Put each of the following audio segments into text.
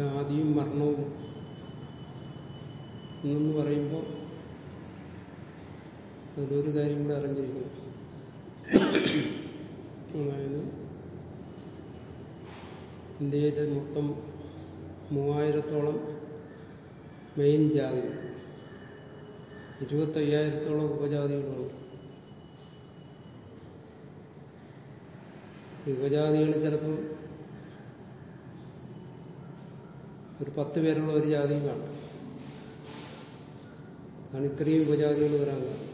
ജാതിയും മരണവും എന്നെന്ന് പറയുമ്പോൾ അതിലൊരു കാര്യം കൂടെ അറിഞ്ഞിരിക്കണം അതായത് ഇന്ത്യയിലെ മൊത്തം മൂവായിരത്തോളം മെയിൻ ജാതികൾ ഇരുപത്തയ്യായിരത്തോളം ഉപജാതികളുണ്ട് ഈ ഉപജാതികൾ ചിലപ്പം ഒരു പത്ത് പേരുള്ള ഒരു ജാതിയും കാണും അതാണ് ഇത്രയും ഉപജാതികൾ വരാൻ കാരണം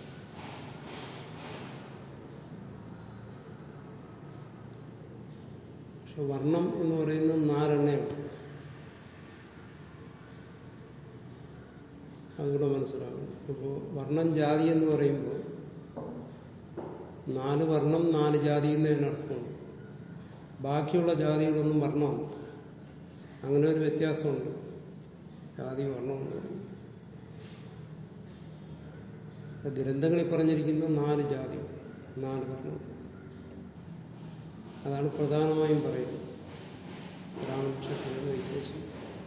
പക്ഷെ വർണ്ണം എന്ന് പറയുന്നത് നാലെണ്ണയുണ്ട് അതുകൂടെ മനസ്സിലാക്കണം അപ്പോൾ വർണ്ണം ജാതി എന്ന് പറയുമ്പോൾ നാല് വർണ്ണം നാല് ജാതി എന്നതിന് അർത്ഥമുണ്ട് ബാക്കിയുള്ള ജാതികളൊന്നും വർണ്ണമല്ല അങ്ങനെ ഒരു വ്യത്യാസമുണ്ട് ജാതി വർണ്ണം എന്ന് പറയുന്നത് ഗ്രന്ഥങ്ങളിൽ പറഞ്ഞിരിക്കുന്ന നാല് ജാതി നാല് വർണ്ണം അതാണ് പ്രധാനമായും പറയുന്നത് ബ്രാഹ്മണക്ഷത്രിയ വൈശേഷം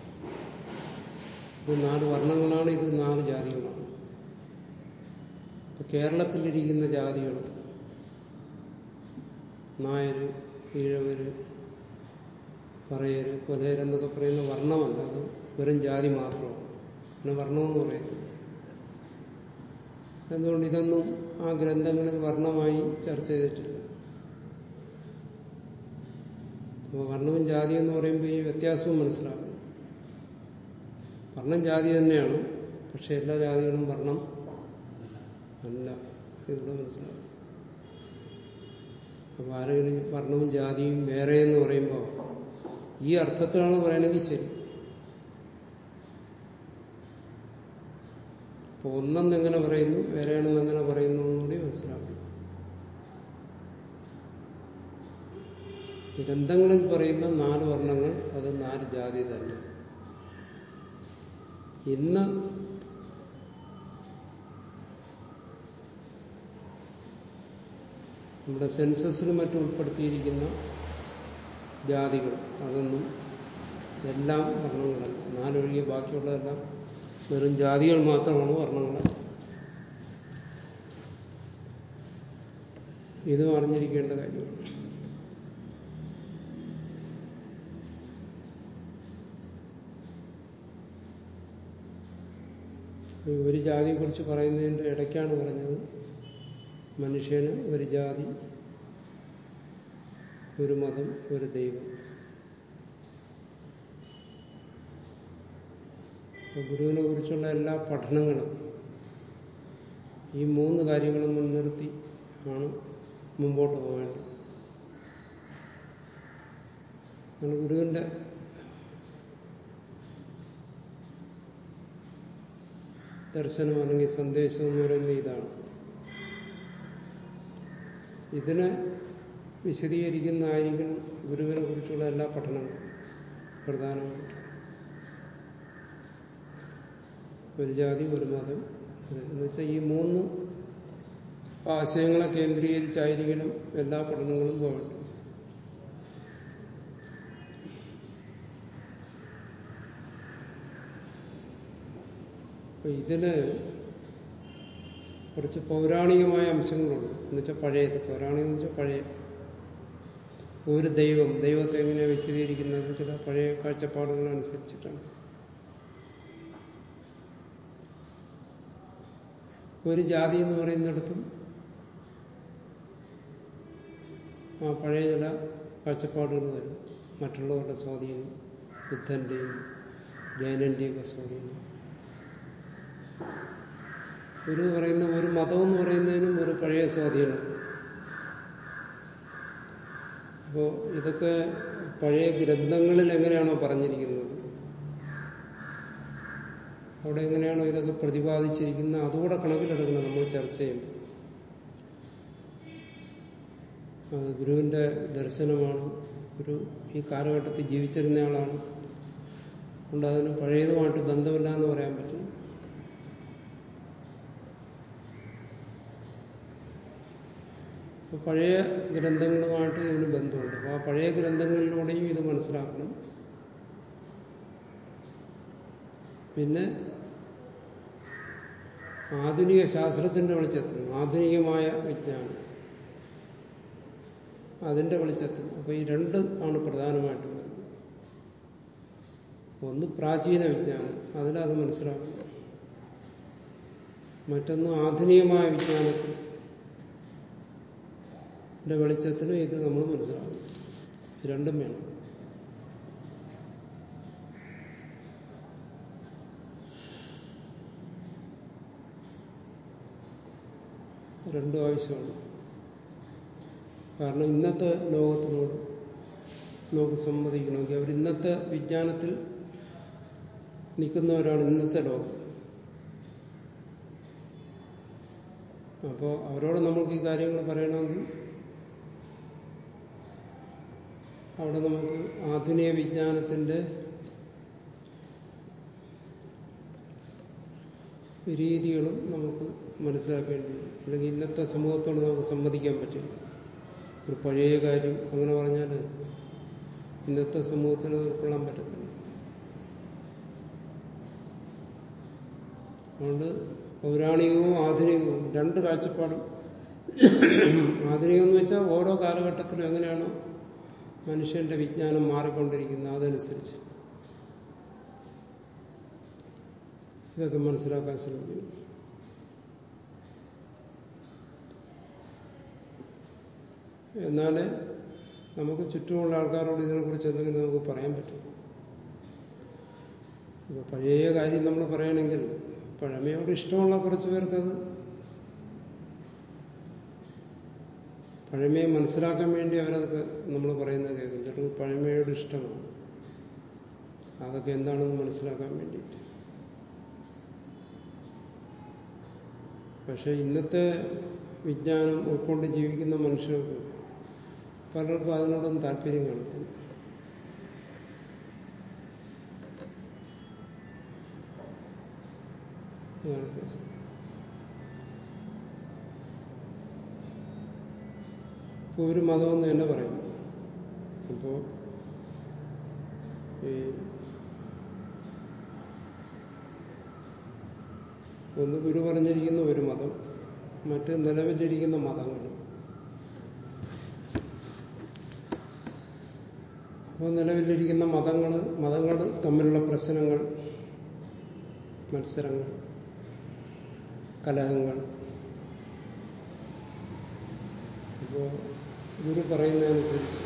ഇത് നാല് വർണ്ണങ്ങളാണ് ഇത് നാല് ജാതികളാണ് ഇപ്പൊ കേരളത്തിലിരിക്കുന്ന ജാതികൾ നായര് ഈഴവര് പറയര് കൊലയരെന്നൊക്കെ പറയുന്ന വർണ്ണമല്ല അത് വെറും ജാതി മാത്രമാണ് പിന്നെ വർണ്ണമെന്ന് പറയത്തില്ല എന്തുകൊണ്ട് ഇതൊന്നും ആ ഗ്രന്ഥങ്ങളിൽ വർണ്ണമായി ചർച്ച ചെയ്തിട്ടില്ല അപ്പോൾ വർണ്ണവും ജാതി എന്ന് പറയുമ്പോൾ ഈ വ്യത്യാസവും മനസ്സിലാക്കണം വർണ്ണം ജാതി തന്നെയാണ് പക്ഷെ എല്ലാ ജാതികളും വർണ്ണം അല്ല ഇതിവിടെ മനസ്സിലാവും അപ്പൊ ആരെങ്കിലും വർണ്ണവും ജാതിയും വേറെ എന്ന് പറയുമ്പോൾ ഈ അർത്ഥത്തിലാണ് പറയണമെങ്കിൽ ശരി അപ്പൊ ഒന്നെന്ന് എങ്ങനെ പറയുന്നു വേറെയാണെന്ന് എങ്ങനെ പറയുന്നു എന്നുകൂടി മനസ്സിലാക്കണം ഗ്രന്ഥങ്ങളിൽ പറയുന്ന നാല് വർണ്ണങ്ങൾ അത് നാല് ജാതി തന്നെ ഇന്ന് നമ്മുടെ സെൻസസിന് മറ്റും ഉൾപ്പെടുത്തിയിരിക്കുന്ന ജാതികൾ അതൊന്നും എല്ലാം വർണ്ണങ്ങളല്ല നാലൊഴികെ ബാക്കിയുള്ളതെല്ലാം വെറും ജാതികൾ മാത്രമാണ് വർണ്ണങ്ങളല്ല ഇതും അറിഞ്ഞിരിക്കേണ്ട കാര്യമാണ് ഈ ഒരു ജാതിയെക്കുറിച്ച് പറയുന്നതിൻ്റെ ഇടയ്ക്കാണ് പറഞ്ഞത് മനുഷ്യന് ഒരു ജാതി ഒരു മതം ഒരു ദൈവം അപ്പോൾ ഗുരുവിനെ കുറിച്ചുള്ള എല്ലാ പഠനങ്ങളും ഈ മൂന്ന് കാര്യങ്ങളും മുൻനിർത്തി ആണ് മുമ്പോട്ട് പോകേണ്ടത് ആണ് ഗുരുവിന്റെ ദർശനം അല്ലെങ്കിൽ സന്ദേശം എന്ന് പറയുന്നത് ഇതാണ് ഇതിനെ വിശദീകരിക്കുന്നതായിരിക്കണം ഗുരുവിനെ കുറിച്ചുള്ള എല്ലാ പഠനങ്ങളും പ്രധാനമായിട്ടും ഒരു ജാതി ഒരു മതം എന്ന് വെച്ചാൽ ഈ മൂന്ന് ആശയങ്ങളെ കേന്ദ്രീകരിച്ചായിരിക്കണം എല്ലാ പഠനങ്ങളും പോകേണ്ടത് അപ്പൊ ഇതില് കുറച്ച് പൗരാണികമായ അംശങ്ങളുണ്ട് എന്നുവെച്ചാൽ പഴയത് പൗരാണികം എന്ന് വെച്ചാൽ പഴയ ഒരു ദൈവം ദൈവത്തെ എങ്ങനെയാണ് വിശദീകരിക്കുന്നത് ചില പഴയ കാഴ്ചപ്പാടുകൾ അനുസരിച്ചിട്ടാണ് ഒരു ജാതി എന്ന് പറയുന്നിടത്തും ആ പഴയ ചില കാഴ്ചപ്പാടുകൾ വരും മറ്റുള്ളവരുടെ സ്വാധീനം ബുദ്ധന്റെയും ജൈനന്റെയും ഒക്കെ സ്വാധീനം ഒരു പറയുന്ന ഒരു മതം എന്ന് പറയുന്നതിനും ഒരു പഴയ സ്വാധീനം അപ്പോ ഇതൊക്കെ പഴയ ഗ്രന്ഥങ്ങളിൽ എങ്ങനെയാണോ പറഞ്ഞിരിക്കുന്നത് അവിടെ എങ്ങനെയാണോ ഇതൊക്കെ പ്രതിപാദിച്ചിരിക്കുന്നത് അതുകൂടെ കണക്കിലെടുക്കണം നമ്മൾ ചർച്ച ചെയ്യുമ്പോൾ അത് ഗുരുവിന്റെ ദർശനമാണ് ഗുരു ഈ കാലഘട്ടത്തിൽ ജീവിച്ചിരുന്നയാളാണ് അതുകൊണ്ട് അതിന് പഴയതുമായിട്ട് ബന്ധമില്ല എന്ന് പറയാൻ പറ്റില്ല അപ്പോൾ പഴയ ഗ്രന്ഥങ്ങളുമായിട്ട് ഇതിന് ബന്ധമുണ്ട് അപ്പോൾ ആ പഴയ ഗ്രന്ഥങ്ങളിലൂടെയും ഇത് മനസ്സിലാക്കണം പിന്നെ ആധുനിക ശാസ്ത്രത്തിന്റെ വെളിച്ചത്തിൽ ആധുനികമായ വിജ്ഞാനം അതിന്റെ വെളിച്ചത്തിൽ അപ്പൊ ഈ രണ്ട് ആണ് പ്രധാനമായിട്ടും വരുന്നത് ഒന്ന് പ്രാചീന വിജ്ഞാനം അതിലത് മനസ്സിലാക്കണം മറ്റൊന്ന് ആധുനികമായ വിജ്ഞാനത്തിൽ വെളിച്ചത്തിലും ഇത് നമ്മൾ മനസ്സിലാക്കണം രണ്ടും വേണം രണ്ടും ആവശ്യമാണ് കാരണം ഇന്നത്തെ ലോകത്തിനോട് നമുക്ക് സമ്മതിക്കണമെങ്കിൽ അവർ ഇന്നത്തെ വിജ്ഞാനത്തിൽ നിൽക്കുന്നവരാണ് ഇന്നത്തെ ലോകം അപ്പോൾ അവരോട് നമുക്ക് ഈ കാര്യങ്ങൾ പറയണമെങ്കിൽ അവിടെ നമുക്ക് ആധുനിക വിജ്ഞാനത്തിന്റെ രീതികളും നമുക്ക് മനസ്സിലാക്കേണ്ടി വരും അല്ലെങ്കിൽ ഇന്നത്തെ സമൂഹത്തോട് നമുക്ക് സമ്മതിക്കാൻ പറ്റില്ല ഒരു പഴയ കാര്യം അങ്ങനെ പറഞ്ഞാൽ ഇന്നത്തെ സമൂഹത്തിന് അത് ഉൾക്കൊള്ളാൻ പറ്റത്തില്ല അതുകൊണ്ട് പൗരാണികവും ആധുനികവും രണ്ട് കാഴ്ചപ്പാടും ആധുനികം എന്ന് വെച്ചാൽ ഓരോ കാലഘട്ടത്തിലും എങ്ങനെയാണോ മനുഷ്യന്റെ വിജ്ഞാനം മാറിക്കൊണ്ടിരിക്കുന്നത് അതനുസരിച്ച് ഇതൊക്കെ മനസ്സിലാക്കാൻ ശ്രമിക്കുന്നു എന്നാലേ നമുക്ക് ചുറ്റുമുള്ള ആൾക്കാരോട് ഇതിനെക്കുറിച്ച് എന്തെങ്കിലും നമുക്ക് പറയാൻ പറ്റും ഇപ്പൊ പഴയ കാര്യം നമ്മൾ പറയണമെങ്കിൽ പഴമയോട് ഇഷ്ടമുള്ള കുറച്ച് പേർക്കത് പഴമയെ മനസ്സിലാക്കാൻ വേണ്ടി അവരതൊക്കെ നമ്മൾ പറയുന്നത് കേൾക്കും ചിലർക്ക് പഴമയോട് ഇഷ്ടമാണ് അതൊക്കെ എന്താണെന്ന് മനസ്സിലാക്കാൻ വേണ്ടിയിട്ട് പക്ഷെ ഇന്നത്തെ വിജ്ഞാനം ഉൾക്കൊണ്ട് ജീവിക്കുന്ന മനുഷ്യർക്ക് പലർക്കും അതിനോടൊന്നും താല്പര്യം കാണത്തില്ല അതാണ് പ്രശ്നം ഇപ്പൊ ഒരു മതമെന്ന് തന്നെ പറയുന്നു അപ്പോ ഈ ഒന്ന് ഗുരു പറഞ്ഞിരിക്കുന്ന ഒരു മതം മറ്റ് നിലവിലിരിക്കുന്ന മതങ്ങൾ അപ്പോൾ നിലവിലിരിക്കുന്ന മതങ്ങൾ മതങ്ങൾ തമ്മിലുള്ള പ്രശ്നങ്ങൾ മത്സരങ്ങൾ കലഹങ്ങൾ അപ്പോൾ ഗുരു പറയുന്നതനുസരിച്ച്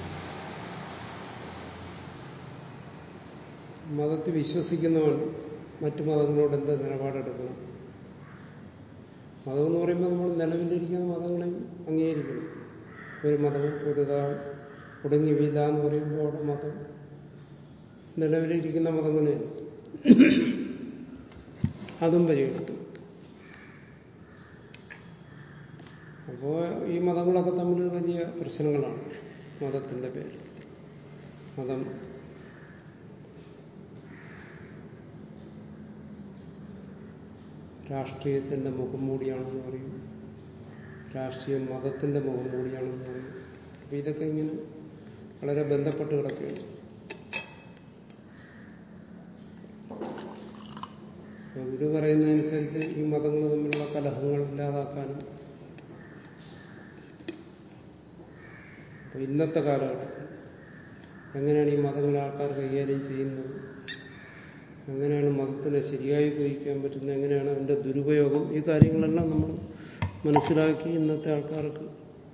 മതത്തിൽ വിശ്വസിക്കുന്നവൻ മറ്റു മതങ്ങളോട് എന്ത് നിലപാടെടുക്കണം മതം എന്ന് പറയുമ്പോൾ നമ്മൾ നിലവിലിരിക്കുന്ന മതങ്ങളെയും അംഗീകരിക്കണം ഒരു മതവും പുതുതായി ഒടുങ്ങി വീഴ എന്ന് പറയുമ്പോൾ അവിടെ മതം നിലവിലിരിക്കുന്ന മതങ്ങളെ അതും പരിഗണിക്കും അപ്പോൾ ഈ മതങ്ങളൊക്കെ തമ്മിൽ വലിയ പ്രശ്നങ്ങളാണ് മതത്തിന്റെ പേരിൽ മതം രാഷ്ട്രീയത്തിന്റെ മുഖംമൂടിയാണെന്ന് പറയും രാഷ്ട്രീയം മതത്തിന്റെ മുഖംമൂടിയാണെന്ന് പറയും അപ്പൊ ഇതൊക്കെ ഇങ്ങനെ വളരെ ബന്ധപ്പെട്ട് കിടക്കുകയാണ് ഗുരു പറയുന്നതനുസരിച്ച് ഈ മതങ്ങൾ തമ്മിലുള്ള കലഹങ്ങൾ ഇല്ലാതാക്കാനും അപ്പൊ ഇന്നത്തെ കാലഘട്ടത്തിൽ എങ്ങനെയാണ് ഈ മതങ്ങളെ ആൾക്കാർ കൈകാര്യം ചെയ്യുന്നത് എങ്ങനെയാണ് മതത്തിനെ ശരിയായി ഉപയോഗിക്കാൻ പറ്റുന്നത് എങ്ങനെയാണ് അതിന്റെ ദുരുപയോഗം ഈ കാര്യങ്ങളെല്ലാം നമ്മൾ മനസ്സിലാക്കി ഇന്നത്തെ ആൾക്കാർക്ക്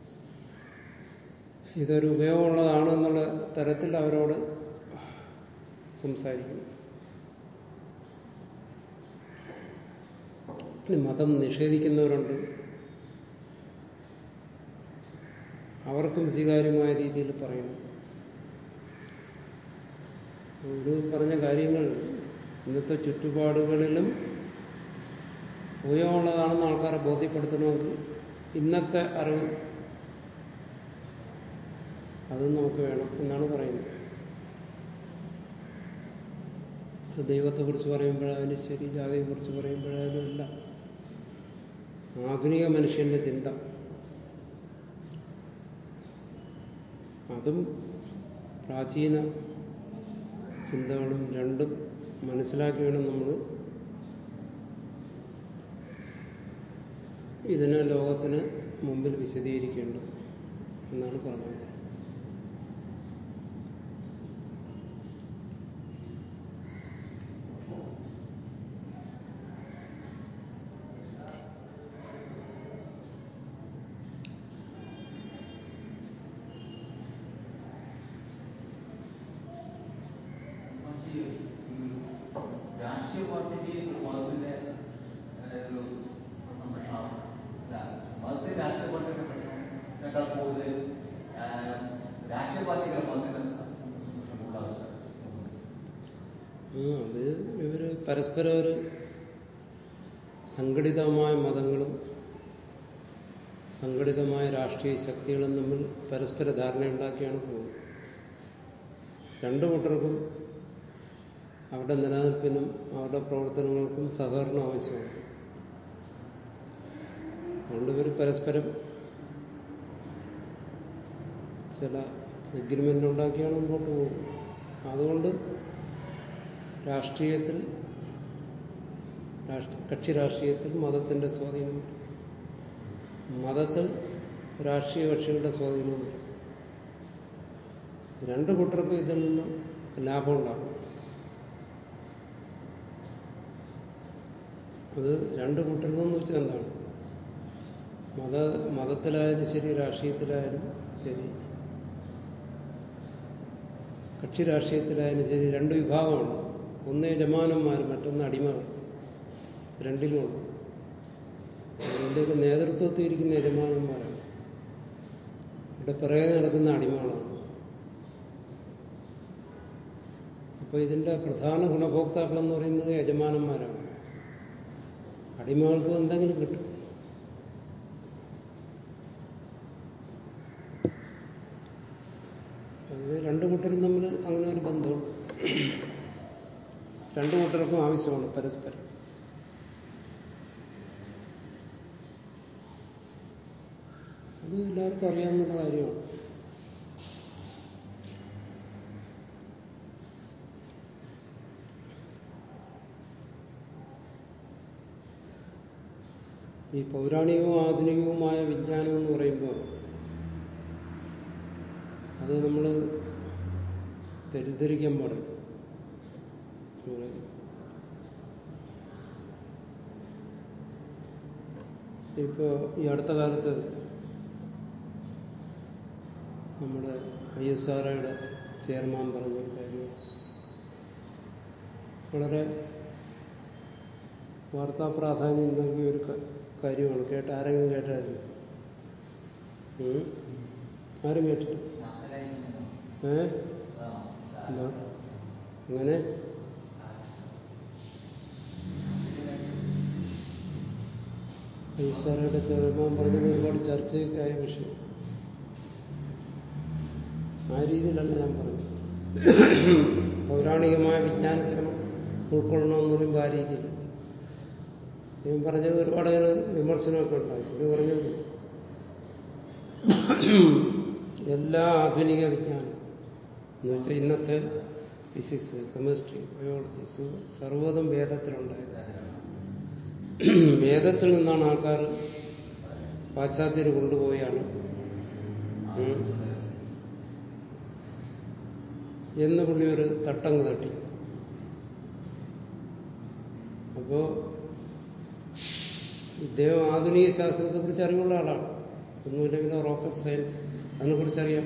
ഇതൊരു ഉപയോഗമുള്ളതാണ് എന്നുള്ള തരത്തിൽ അവരോട് സംസാരിക്കുന്നു മതം നിഷേധിക്കുന്നവരുണ്ട് അവർക്കും സ്വീകാര്യമായ രീതിയിൽ പറയണം ഒരു പറഞ്ഞ കാര്യങ്ങൾ ഇന്നത്തെ ചുറ്റുപാടുകളിലും ഉപയോഗമുള്ളതാണെന്ന് ആൾക്കാരെ ബോധ്യപ്പെടുത്തണമെങ്കിൽ ഇന്നത്തെ അറിവ് അതും നമുക്ക് വേണം എന്നാണ് പറയുന്നത് ദൈവത്തെക്കുറിച്ച് പറയുമ്പോഴായാലും ശരി ജാതിയെക്കുറിച്ച് പറയുമ്പോഴായാലും എല്ലാം ആധുനിക മനുഷ്യന്റെ ചിന്ത അതും പ്രാചീന ചിന്തകളും രണ്ടും മനസ്സിലാക്കി വേണം നമ്മൾ ഇതിനെ ലോകത്തിന് മുമ്പിൽ വിശദീകരിക്കേണ്ടത് എന്നാണ് പറഞ്ഞത് രാഷ്ട്രീയ പാർട്ടിക്ക് മതത്തിന്റെ ഏഹ്, ഒരു സംരക്ഷണം മതത്തിന് രാഷ്ട്രീയ പാർട്ടിയുടെ പ്രശ്നത്തെക്കാൾ കൂടുതൽ ഏഹ്, രാഷ്ട്രീയ പാർട്ടികളുടെ മതത്തിന്റെ സംരക്ഷണം കൂടുതൽ ആവശ്യമാണ് ഉം, അത് ഇവര് പരസ്പരം ഒരു സംഘടിതമായ മതങ്ങളും സംഘടിതമായ രാഷ്ട്രീയ ശക്തികളും തമ്മിൽ പരസ്പര ധാരണയുണ്ടാക്കിയാണ് പോകുന്നത് രണ്ടു കൂട്ടർക്കും അവരുടെ നിലനിൽപ്പിനും അവരുടെ പ്രവർത്തനങ്ങൾക്കും സഹകരണം ആവശ്യമാണ് അതുകൊണ്ട് ഇവർ പരസ്പരം ചില എഗ്രിമെന്റ് ഉണ്ടാക്കിയാണ് മുമ്പോട്ട് പോകുന്നത് അതുകൊണ്ട് രാഷ്ട്രീയത്തിൽ രാഷ്ട്ര- കക്ഷി രാഷ്ട്രീയത്തിൽ മതത്തിന്റെ സ്വാധീനം വരും. മതത്തിൽ രാഷ്ട്രീയ കക്ഷികളുടെ സ്വാധീനം വരും. രണ്ടു കൂട്ടർക്കും ഇതിൽ നിന്ന് ലാഭം ഉണ്ടാകും അത് രണ്ട് കൂട്ടർക്കും എന്ന് വെച്ചാൽ എന്താണ് മത മതത്തിലായാലും ശരി രാഷ്ട്രീയത്തിലായാലും ശരി കക്ഷി രാഷ്ട്രീയത്തിലായാലും ശരി രണ്ട് വിഭാഗമുണ്ട് ഒന്ന് യജമാനന്മാർ മറ്റൊന്ന് അടിമകൾ രണ്ടിലുമുണ്ട് അതിൻ്റെയൊക്കെ നേതൃത്വത്തിൽ ഇരിക്കുന്ന യജമാനന്മാരാണ് ഇവിടെ പിറകെ നടക്കുന്ന അടിമകളാണ് അപ്പൊ ഇതിന്റെ പ്രധാന ഗുണഭോക്താക്കൾ എന്ന് പറയുന്നത് യജമാനന്മാരാണ് അടിമകൾക്ക് എന്തെങ്കിലും കിട്ടും അത് രണ്ടു കൂട്ടരും തമ്മിൽ അങ്ങനെ ഒരു ബന്ധമുണ്ട് രണ്ടു കൂട്ടർക്കും ആവശ്യമാണ് പരസ്പരം അത് എല്ലാവർക്കും അറിയാവുന്ന കാര്യമാണ് ഈ പൗരാണികവും ആധുനികവുമായ വിജ്ഞാനം എന്ന് പറയുമ്പോൾ അത് നമ്മൾ തെറ്റിദ്ധരിക്കാൻ പാടില്ല ഇപ്പോ ഈ അടുത്ത കാലത്ത് നമ്മുടെ ഐ എസ് ആർഒയുടെ ചെയർമാൻ പറഞ്ഞൊരു കാര്യം വളരെ വാർത്താ പ്രാധാന്യം നൽകിയ ഒരു ക- കാര്യമാണ് കേട്ട ആരെങ്കിലും കേട്ടായിരുന്നു ഉം? ആരും കേട്ടില്ല ഏ എന്താ അങ്ങനെ ഈശ്വരയുടെ ചെറുപ്പം പറഞ്ഞത് ഒരുപാട് ചർച്ചയൊക്കെ ആയ വിഷയം ആ രീതിയിലല്ല ഞാൻ പറഞ്ഞത് പൗരാണികമായ വിജ്ഞാനത്തെ നമ്മൾ ഉൾക്കൊള്ളണമെന്ന് പറയുമ്പോൾ ആ രീതിയിൽ ഞാൻ പറഞ്ഞത് ഒരുപാട് അതിന് വിമർശനമൊക്കെ ഉണ്ടായി ഇത് പറഞ്ഞത് എല്ലാ ആധുനിക വിജ്ഞാനം എന്ന് വെച്ചാൽ ഇന്നത്തെ ഫിസിക്സ് കെമിസ്ട്രി ബയോളജി സർവ്വതും വേദത്തിലുണ്ടായത് വേദത്തിൽ നിന്നാണ് ആൾക്കാർ പാശ്ചാത്യർ കൊണ്ടുപോയാണ് ഉം, എന്ന് പുള്ളി ഒരു തട്ടങ്ങ് തട്ടി അപ്പോ ഇദ്ദേഹം ആധുനിക ശാസ്ത്രത്തെ കുറിച്ച് അറിവുള്ള ആളാണ് ഒന്നുമില്ലെങ്കിലും റോക്കറ്റ് സയൻസ് അതിനെക്കുറിച്ച് അറിയാം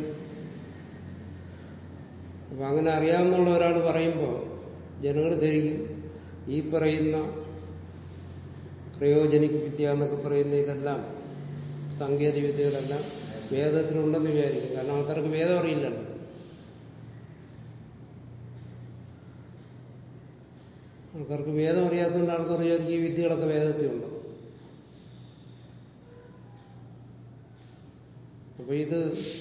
അപ്പൊ അങ്ങനെ അറിയാമെന്നുള്ള ഒരാൾ പറയുമ്പോൾ ജനങ്ങൾ ധരിക്കും ഈ പറയുന്ന ക്രയോജനിക് വിദ്യ എന്നൊക്കെ പറയുന്ന ഇതെല്ലാം സാങ്കേതിക വിദ്യകളെല്ലാം വേദത്തിലുണ്ടെന്ന് വിചാരിക്കും കാരണം ആൾക്കാർക്ക് വേദം അറിയില്ലല്ലോ ആൾക്കാർക്ക് വേദം അറിയാത്തതുകൊണ്ട് ആൾക്കാർ വിചാരിക്കും ഈ വിദ്യകളൊക്കെ വേദത്തിലുണ്ട് അപ്പൊ ഇത്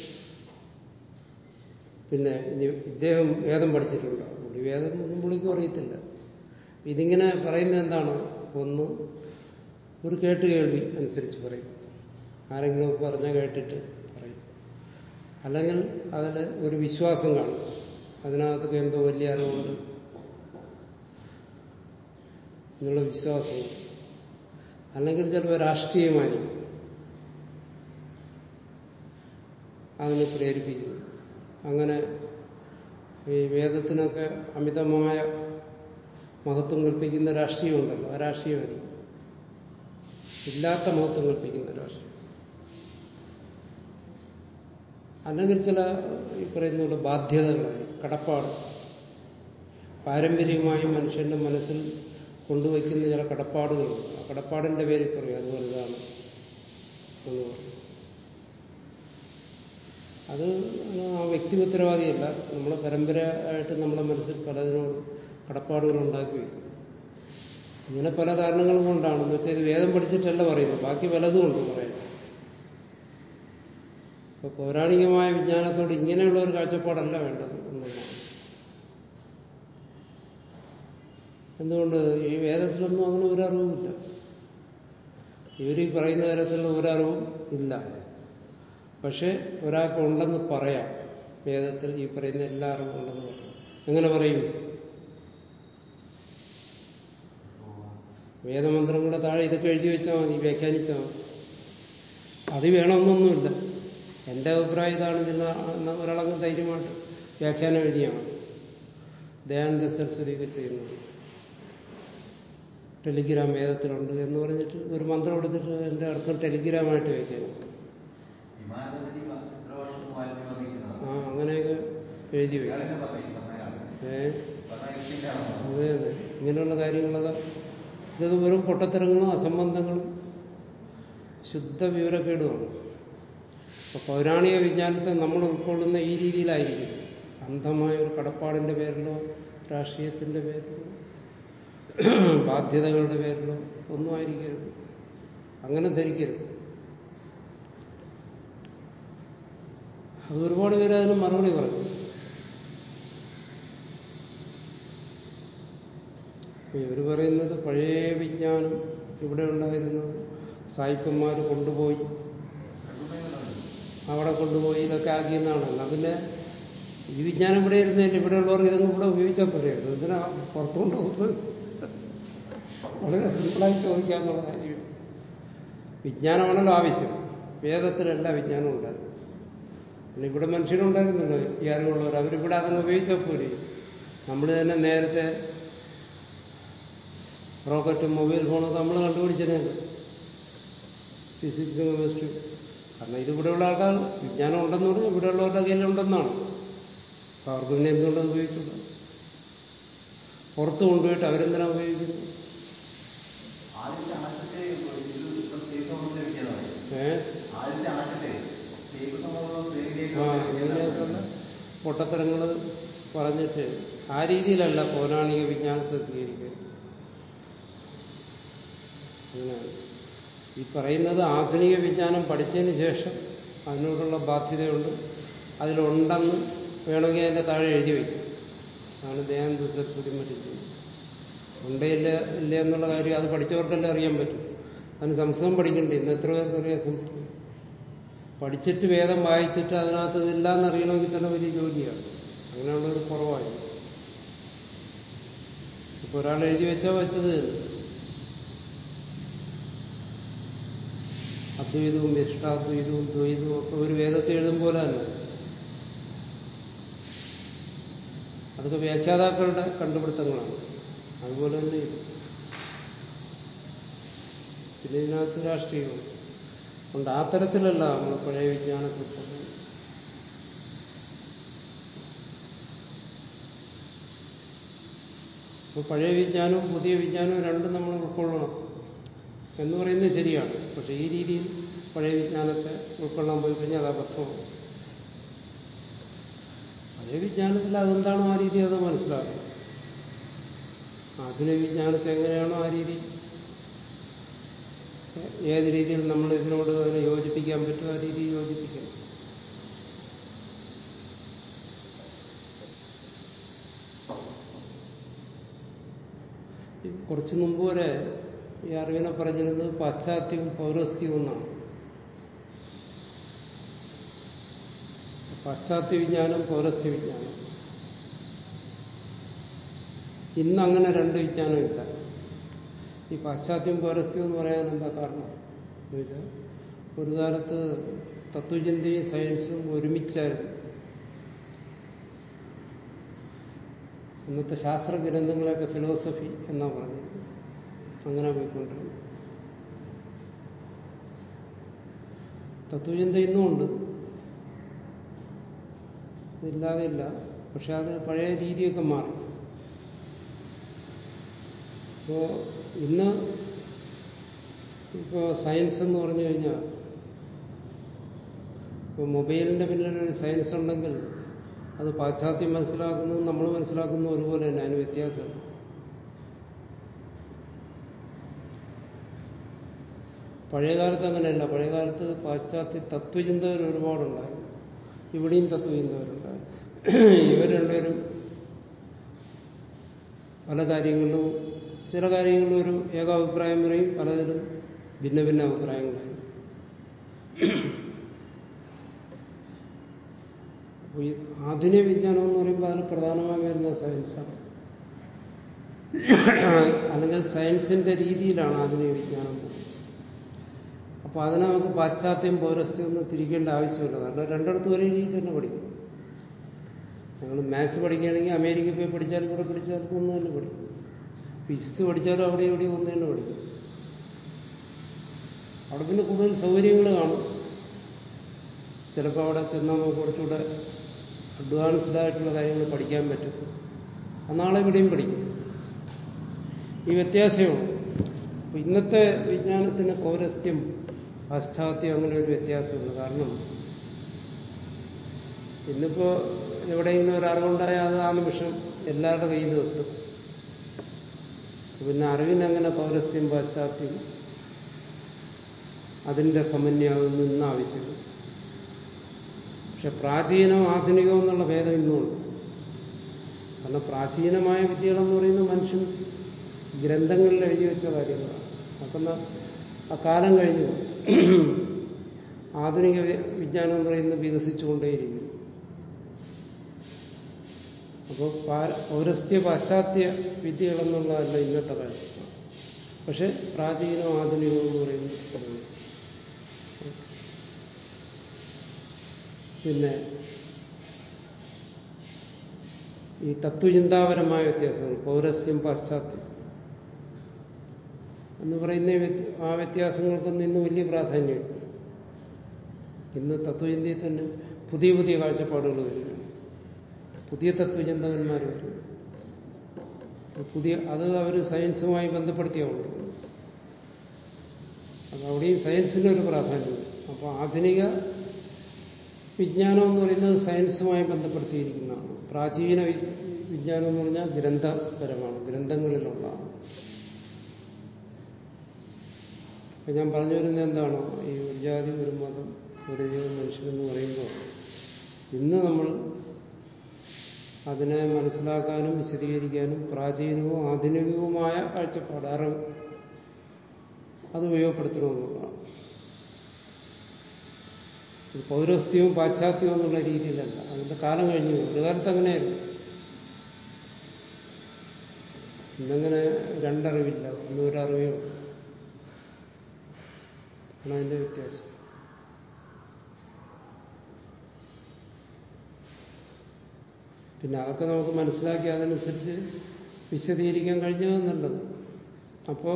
പിന്നെ ഇനി ഇദ്ദേഹം വേദം പഠിച്ചിട്ടുണ്ടോ പുള്ളി വേദം ഒന്നും പുള്ളിക്കും അറിയത്തില്ല ഇതിങ്ങനെ പറയുന്നത് എന്താണ് ഒന്ന് ഒരു കേട്ട് കേൾവി അനുസരിച്ച് പറയും ആരെങ്കിലും പറഞ്ഞ കേട്ടിട്ട് പറയും അല്ലെങ്കിൽ അതിൽ ഒരു വിശ്വാസം കാണും അതിനകത്തൊക്കെ എന്തോ വലിയ അറിവുണ്ട് എന്നുള്ള വിശ്വാസം അല്ലെങ്കിൽ ചിലപ്പോൾ രാഷ്ട്രീയമായിരിക്കും അതിനെ പ്രേരിപ്പിക്കുന്നു അങ്ങനെ ഈ വേദത്തിനൊക്കെ അമിതമായ മഹത്വം കൽപ്പിക്കുന്ന രാഷ്ട്രീയമുണ്ടല്ലോ ആ രാഷ്ട്രീയമായിരിക്കും ഇല്ലാത്ത മഹത്വം കൽപ്പിക്കുന്ന രാഷ്ട്രീയം അല്ലെങ്കിൽ ചില ഈ പറയുന്ന പോലെ ബാധ്യതകളായിരിക്കും കടപ്പാട് പാരമ്പര്യമായി മനുഷ്യന്റെ മനസ്സിൽ കൊണ്ടുവയ്ക്കുന്ന ചില കടപ്പാടുകളുണ്ട് ആ കടപ്പാടിന്റെ പേരിൽ പറയും അത് വലുതാണ് എന്ന് പറയും അത് ആ വ്യക്തി ഉത്തരവാദിയല്ല നമ്മളെ പരമ്പരയായിട്ട് നമ്മുടെ മനസ്സിൽ പലതിനോട് കടപ്പാടുകൾ ഉണ്ടാക്കി വയ്ക്കും ഇങ്ങനെ പല കാരണങ്ങളും കൊണ്ടാണ് എന്ന് വെച്ചാൽ ഇത് വേദം പഠിച്ചിട്ടല്ല പറയുന്നത് ബാക്കി പലതും ഉണ്ട് പറയാൻ ഇപ്പൊ പൗരാണികമായ വിജ്ഞാനത്തോട് ഇങ്ങനെയുള്ള ഒരു കാഴ്ചപ്പാടല്ല വേണ്ടത് എന്നുള്ളതാണ് എന്തുകൊണ്ട് ഈ വേദത്തിലൊന്നും അങ്ങനെ ഒരു അറിവുമില്ല ഇവർ ഈ പറയുന്ന തരത്തിലുള്ള ഒരറിവും ഇല്ല പക്ഷെ ഒരാൾക്ക് ഉണ്ടെന്ന് പറയാം വേദത്തിൽ ഈ പറയുന്ന എല്ലാ അറിവും ഉണ്ടെന്ന് പറയാം എങ്ങനെ പറയും വേദമന്ത്രങ്ങളുടെ താഴെ ഇതൊക്കെ എഴുതി വെച്ചാൽ മതി വ്യാഖ്യാനിച്ചാൽ മതി അത് വേണമെന്നൊന്നുമില്ല എന്റെ അഭിപ്രായം ഇതാണ് ഇതിന് ഒരാളങ്ങ് ധൈര്യമായിട്ട് വ്യാഖ്യാനം എഴുതിയാണ് ദയാനന്ദ സരസ്വതിയൊക്കെ ചെയ്യുന്നത് ടെലിഗ്രാം വേദത്തിലുണ്ട് എന്ന് പറഞ്ഞിട്ട് ഒരു മന്ത്രം എടുത്തിട്ട് എന്റെ അർത്ഥം ടെലിഗ്രാമായിട്ട് വ്യാഖ്യാനിച്ചു വിമാനത്തിൽ എത്ര വർഷം വാല്യം അറിയിച്ചതാണ് ആ അങ്ങനെയൊക്കെ എഴുതി വയ്ക്കും ഇയാളെന്നെ പറഞ്ഞു പറഞ്ഞയാള് ഏ പറഞ്ഞ ഇതിന്റെ ആളാണ് അതെ അതെ ഇങ്ങനെയുള്ള കാര്യങ്ങളൊക്കെ ഇതൊക്കെ വെറും പൊട്ടത്തരങ്ങളും അസംബന്ധങ്ങളും ശുദ്ധ വിവരക്കേടുമാണ് അപ്പൊ പൗരാണിക വിജ്ഞാനത്തെ നമ്മൾ ഉൾക്കൊള്ളുന്ന ഈ രീതിയിലായിരിക്കും അന്ധമായ ഒരു കടപ്പാടിന്റെ പേരിലോ രാഷ്ട്രീയത്തിന്റെ പേരിലോ ബാധ്യതകളുടെ പേരിലോ ഒന്നും ആയിരിക്കരുത് അങ്ങനെ ധരിക്കരുത് അത് ഒരുപാട് പേര് അതിന് മറുപടി പറഞ്ഞു ഇവർ പറയുന്നത് പഴയ വിജ്ഞാനം ഇവിടെ ഉണ്ടായിരുന്നത് സായിപ്പന്മാർ കൊണ്ടുപോയി അവിടെ കൊണ്ടുപോയി ഇതൊക്കെ ആക്കിയെന്നാണ് എന്നാ പിന്നെ ഈ വിജ്ഞാനം ഇവിടെ ഇരുന്നില്ല ഇവിടെ ഉള്ളവർക്ക് ഇതൊന്നും ഇവിടെ ഉപയോഗിച്ചാൽ പോലെയായിരുന്നു എന്തിനാ പുറത്തുകൊണ്ട് പോകുന്നത് വളരെ സിമ്പിളായി ചോദിക്കാന്നുള്ള കാര്യം വിജ്ഞാനമാണല്ലോ ആവശ്യം വേദത്തിലല്ല വിജ്ഞാനം ഉണ്ടായിരുന്നു പിന്നെ ഇവിടെ മനുഷ്യരുണ്ടായിരുന്നല്ലോ ഈ അറിവുള്ളവർ അവരിവിടെ അതങ്ങ് ഉപയോഗിച്ചാൽ പോരെ നമ്മൾ തന്നെ നേരത്തെ റോക്കറ്റും മൊബൈൽ ഫോണൊക്കെ നമ്മൾ കണ്ടുപിടിച്ചതല്ലേ ഫിസിക്സ് കെമിസ്ട്രി കാരണം ഇത് ഇവിടെയുള്ള ആൾക്കാർ വിജ്ഞാനം ഉണ്ടെന്ന് പറഞ്ഞാൽ ഇവിടെയുള്ളവരുടെ കയ്യിലുണ്ടെന്നാണ് അപ്പൊ അവർക്ക് പിന്നെ എന്തുകൊണ്ടത് ഉപയോഗിക്കില്ല പുറത്ത് കൊണ്ടുപോയിട്ട് അവരെന്തിനാ ഉപയോഗിക്കുന്നത് ആദ്യത്തെ അണക്കെട്ട് ഇത് ഇപ്പം സേഫ് സോണിൽ കിട്ടിയതാണ് ഏഹ് ആദ്യത്തെ അണക്കെട്ട് സേഫ് സോണിൽ ആ ഇങ്ങനെയൊക്കെയുള്ള പൊട്ടത്തരങ്ങൾ പറഞ്ഞിട്ട് ആ രീതിയിലല്ല പൗരാണിക വിജ്ഞാനത്തെ സ്വീകരിക്കുക അങ്ങനെയാണ് ഈ പറയുന്നത് ആധുനിക വിജ്ഞാനം പഠിച്ചതിന് ശേഷം അതിനോടുള്ള ബാധ്യതയുണ്ട് അതിലുണ്ടെന്ന് വേണമെങ്കിൽ അതിൻ്റെ താഴെ എഴുതി വയ്ക്കും അതാണ് ദയാനന്ദ സരസ്വതി മറ്റും ചെയ്യുന്നത് ഉണ്ടേ ഇല്ല ഇല്ല എന്നുള്ള കാര്യം അത് പഠിച്ചവർക്കല്ലേ അറിയാൻ പറ്റും അതിന് സംസ്കൃതം പഠിക്കണ്ടേ ഇന്ന് എത്ര പേർക്ക് അറിയാം സംസ്കൃതം പഠിച്ചിട്ട് വേദം വായിച്ചിട്ട് അതിനകത്ത് ഇതില്ല എന്നറിയണമെങ്കിൽ തന്നെ വലിയ ജോലിയാണ് അങ്ങനെയുള്ളൊരു കുറവായി ഇപ്പൊ ഒരാൾ എഴുതി വെച്ചാൽ വെച്ചത് തന്നെ. അദ്വൈതവും ഇഷ്ടാദ്വൈതവും ദ്വൈതവും ഒക്കെ ഒരു വേദത്തെ എഴുതും പോലെ തന്നെ അതൊക്കെ വ്യാഖ്യാതാക്കളുടെ കണ്ടുപിടുത്തങ്ങളാണ് അതുപോലെ തന്നെ ഇത് പിന്നെ ഇതിനകത്ത് രാഷ്ട്രീയമാണ് അതുകൊണ്ട് ആ തരത്തിലല്ല നമ്മൾ പഴയ വിജ്ഞാനത്തിൽ പോകുന്നത് അപ്പോൾ പഴയ വിജ്ഞാനവും പുതിയ വിജ്ഞാനവും രണ്ടും നമ്മൾ ഉൾക്കൊള്ളണം എന്ന് പറയുന്നത് ശരിയാണ് പക്ഷെ ഈ രീതിയിൽ പഴയ വിജ്ഞാനത്തെ ഉൾക്കൊള്ളാൻ പോയി കഴിഞ്ഞാൽ അത് അബദ്ധമാണ് പഴയ വിജ്ഞാനത്തിൽ അതെന്താണോ ആ രീതി അത് മനസ്സിലാക്കണം ആധുനിക വിജ്ഞാനത്തെ എങ്ങനെയാണോ ആ രീതി ഏത് രീതിയിൽ നമ്മൾ ഇതിനോട് അതിനെ യോജിപ്പിക്കാൻ പറ്റും ആ രീതി യോജിപ്പിക്കണം കുറച്ചു മുമ്പ് വരെ ഈ അറിവിനെ പറഞ്ഞിരുന്നത് പാശ്ചാത്യവും പൗരസ്ത്യവും എന്നാണ് പാശ്ചാത്യ വിജ്ഞാനം പൗരസ്ത്യ വിജ്ഞാനം ഇന്ന് അങ്ങനെ രണ്ട് വിജ്ഞാനമില്ല ഈ പാശ്ചാത്യം പൗരസ്ത്യം എന്ന് പറയാൻ എന്താ കാരണം എന്ന് വെച്ചാൽ ഒരു കാലത്ത് തത്വചിന്തയും സയൻസും ഒരുമിച്ചായിരുന്നു ഇന്നത്തെ ശാസ്ത്ര ഗ്രന്ഥങ്ങളെയൊക്കെ ഫിലോസഫി എന്നാ പറഞ്ഞത് അങ്ങനെ പോയിക്കൊണ്ടിരുന്നു തത്വചിന്ത ഇന്നും ഉണ്ട് ഇതില്ലാതെ ഇല്ല പക്ഷെ അത് പഴയ രീതിയൊക്കെ മാറി ഇപ്പോ ഇന്ന് ഇപ്പോ സയൻസ് എന്ന് പറഞ്ഞു കഴിഞ്ഞാൽ ഇപ്പൊ മൊബൈലിന്റെ പിന്നിലൊരു സയൻസ് ഉണ്ടെങ്കിൽ അത് പാശ്ചാത്യം മനസ്സിലാക്കുന്നതും നമ്മൾ മനസ്സിലാക്കുന്ന ഒരുപോലെ തന്നെ അതിന് വ്യത്യാസമുണ്ട് പഴയകാലത്ത് അങ്ങനെയല്ല പഴയകാലത്ത് പാശ്ചാത്യ തത്വചിന്തകർ ഒരുപാടുണ്ടായിരുന്നു ഇവിടെയും തത്വചിന്തകരുണ്ടായിരുന്നു ഇവർ രണ്ടുപേരും പല കാര്യങ്ങളിലും ചില കാര്യങ്ങളിലും ഒരു ഏകാഭിപ്രായം പറയും പലതിലും ഭിന്ന ഭിന്ന അഭിപ്രായങ്ങളായിരുന്നു അപ്പോൾ ഈ ആധുനിക വിജ്ഞാനം എന്ന് പറയുമ്പോൾ അതിൽ പ്രധാനമായി വരുന്ന സയൻസാണ് അല്ലെങ്കിൽ സയൻസിന്റെ രീതിയിലാണ് ആധുനിക വിജ്ഞാനം അപ്പൊ അതിനെ നമുക്ക് പാശ്ചാത്യം പൗരസ്ത്യം ഒന്നും തിരിക്കേണ്ട ആവശ്യമില്ല കാരണം രണ്ടിടത്തും ഒരേ രീതി തന്നെ പഠിക്കും ഞങ്ങൾ മാത്സ് പഠിക്കുകയാണെങ്കിൽ അമേരിക്കയിൽ പോയി പഠിച്ചാലും ഇവിടെ പഠിച്ചാലും ഒന്ന് തന്നെ പഠിക്കും ഫിസിക്സ് പഠിച്ചാലും അവിടെ ഇവിടെ ഒന്ന് തന്നെ പഠിക്കും അവിടെ പിന്നെ കൂടുതൽ സൗകര്യങ്ങൾ കാണും ചിലപ്പോൾ അവിടെ ചെന്നാൽ നമുക്ക് കുറച്ചുകൂടെ അഡ്വാൻസ്ഡ് ആയിട്ടുള്ള കാര്യങ്ങൾ പഠിക്കാൻ പറ്റും അത് നാളെ ഇവിടെയും പഠിക്കും ഈ വ്യത്യാസമാണ് അപ്പൊ ഇന്നത്തെ വിജ്ഞാനത്തിന് പൗരസ്ത്യം പാശ്ചാത്യം അങ്ങനെ ഒരു വ്യത്യാസമുണ്ട് കാരണം ഇന്നിപ്പോ എവിടെയെങ്കിലും ഒരു അറിവുണ്ടായാൽ അത് ആ നിമിഷം എല്ലാവരുടെ കയ്യിലും എത്തും പിന്നെ അറിവിനങ്ങനെ പൗരസ്യം പാശ്ചാത്യം അതിന്റെ സമന്വയമാകുന്ന ഇന്ന് ആവശ്യമില്ല പക്ഷെ പ്രാചീനവും ആധുനികവും എന്നുള്ള ഭേദം ഇന്നുമുണ്ട് കാരണം പ്രാചീനമായ വിദ്യകളെന്ന് പറയുന്നത് മനുഷ്യൻ ഗ്രന്ഥങ്ങളിൽ എഴുതി വെച്ച കാര്യങ്ങളാണ് അപ്പം ആ കാലം കഴിഞ്ഞു ആധുനിക വിജ്ഞാനം എന്ന് പറയുന്നത് വികസിച്ചുകൊണ്ടേയിരിക്കുന്നു അപ്പോൾ പൗരസ്ത്യ പാശ്ചാത്യ വിദ്യകളെന്നുള്ളതല്ല ഇന്നത്തെ കാഴ്ച പക്ഷെ പ്രാചീനവും ആധുനികവും എന്ന് പറയുന്നത് പിന്നെ ഈ തത്വചിന്താപരമായ വ്യത്യാസങ്ങൾ പൗരസ്യം പാശ്ചാത്യം എന്ന് പറയുന്ന ആ വ്യത്യാസങ്ങൾക്കൊന്നും ഇന്ന് വലിയ പ്രാധാന്യമില്ല ഇന്ന് തത്വചിന്തയിൽ തന്നെ പുതിയ പുതിയ കാഴ്ചപ്പാടുകൾ വരികയാണ് പുതിയ തത്വചിന്തകന്മാർ വരും പുതിയ അത് അവർ സയൻസുമായി ബന്ധപ്പെടുത്തിയാവുള്ളൂ അത് അവിടെയും സയൻസിന് ഒരു പ്രാധാന്യം അപ്പോൾ ആധുനിക വിജ്ഞാനം എന്ന് പറയുന്നത് സയൻസുമായി ബന്ധപ്പെടുത്തിയിരിക്കുന്നതാണ് പ്രാചീന വിജ്ഞാനം എന്ന് പറഞ്ഞാൽ ഗ്രന്ഥപരമാണ് ഗ്രന്ഥങ്ങളിലുള്ളതാണ് അപ്പൊ ഞാൻ പറഞ്ഞു വരുന്നത് എന്താണോ ഈ ഒരു ജാതി ഒരു മതം ഒരു ജീവൻ മനുഷ്യനെന്ന് പറയുമ്പോൾ ഇന്ന് നമ്മൾ അതിനെ മനസ്സിലാക്കാനും വിശദീകരിക്കാനും പ്രാചീനവും ആധുനികവുമായ കാഴ്ചപ്പാട് അറിവ് അത് ഉപയോഗപ്പെടുത്തണമെന്നുള്ളതാണ് പൗരസ്ത്യവും പാശ്ചാത്യവും എന്നുള്ള രീതിയിലല്ല അതിന്റെ കാലം കഴിഞ്ഞു ഒരു കാലത്ത് അങ്ങനെയായിരുന്നു ഇന്നങ്ങനെ രണ്ടറിവില്ല ഒന്നും ഒരു അറിവേ ഉള്ളൂ ആണ് അതിന്റെ വ്യത്യാസം പിന്നെ അതൊക്കെ നമുക്ക് മനസ്സിലാക്കി അതനുസരിച്ച് വിശദീകരിക്കാൻ കഴിഞ്ഞത് നല്ലത് അപ്പോ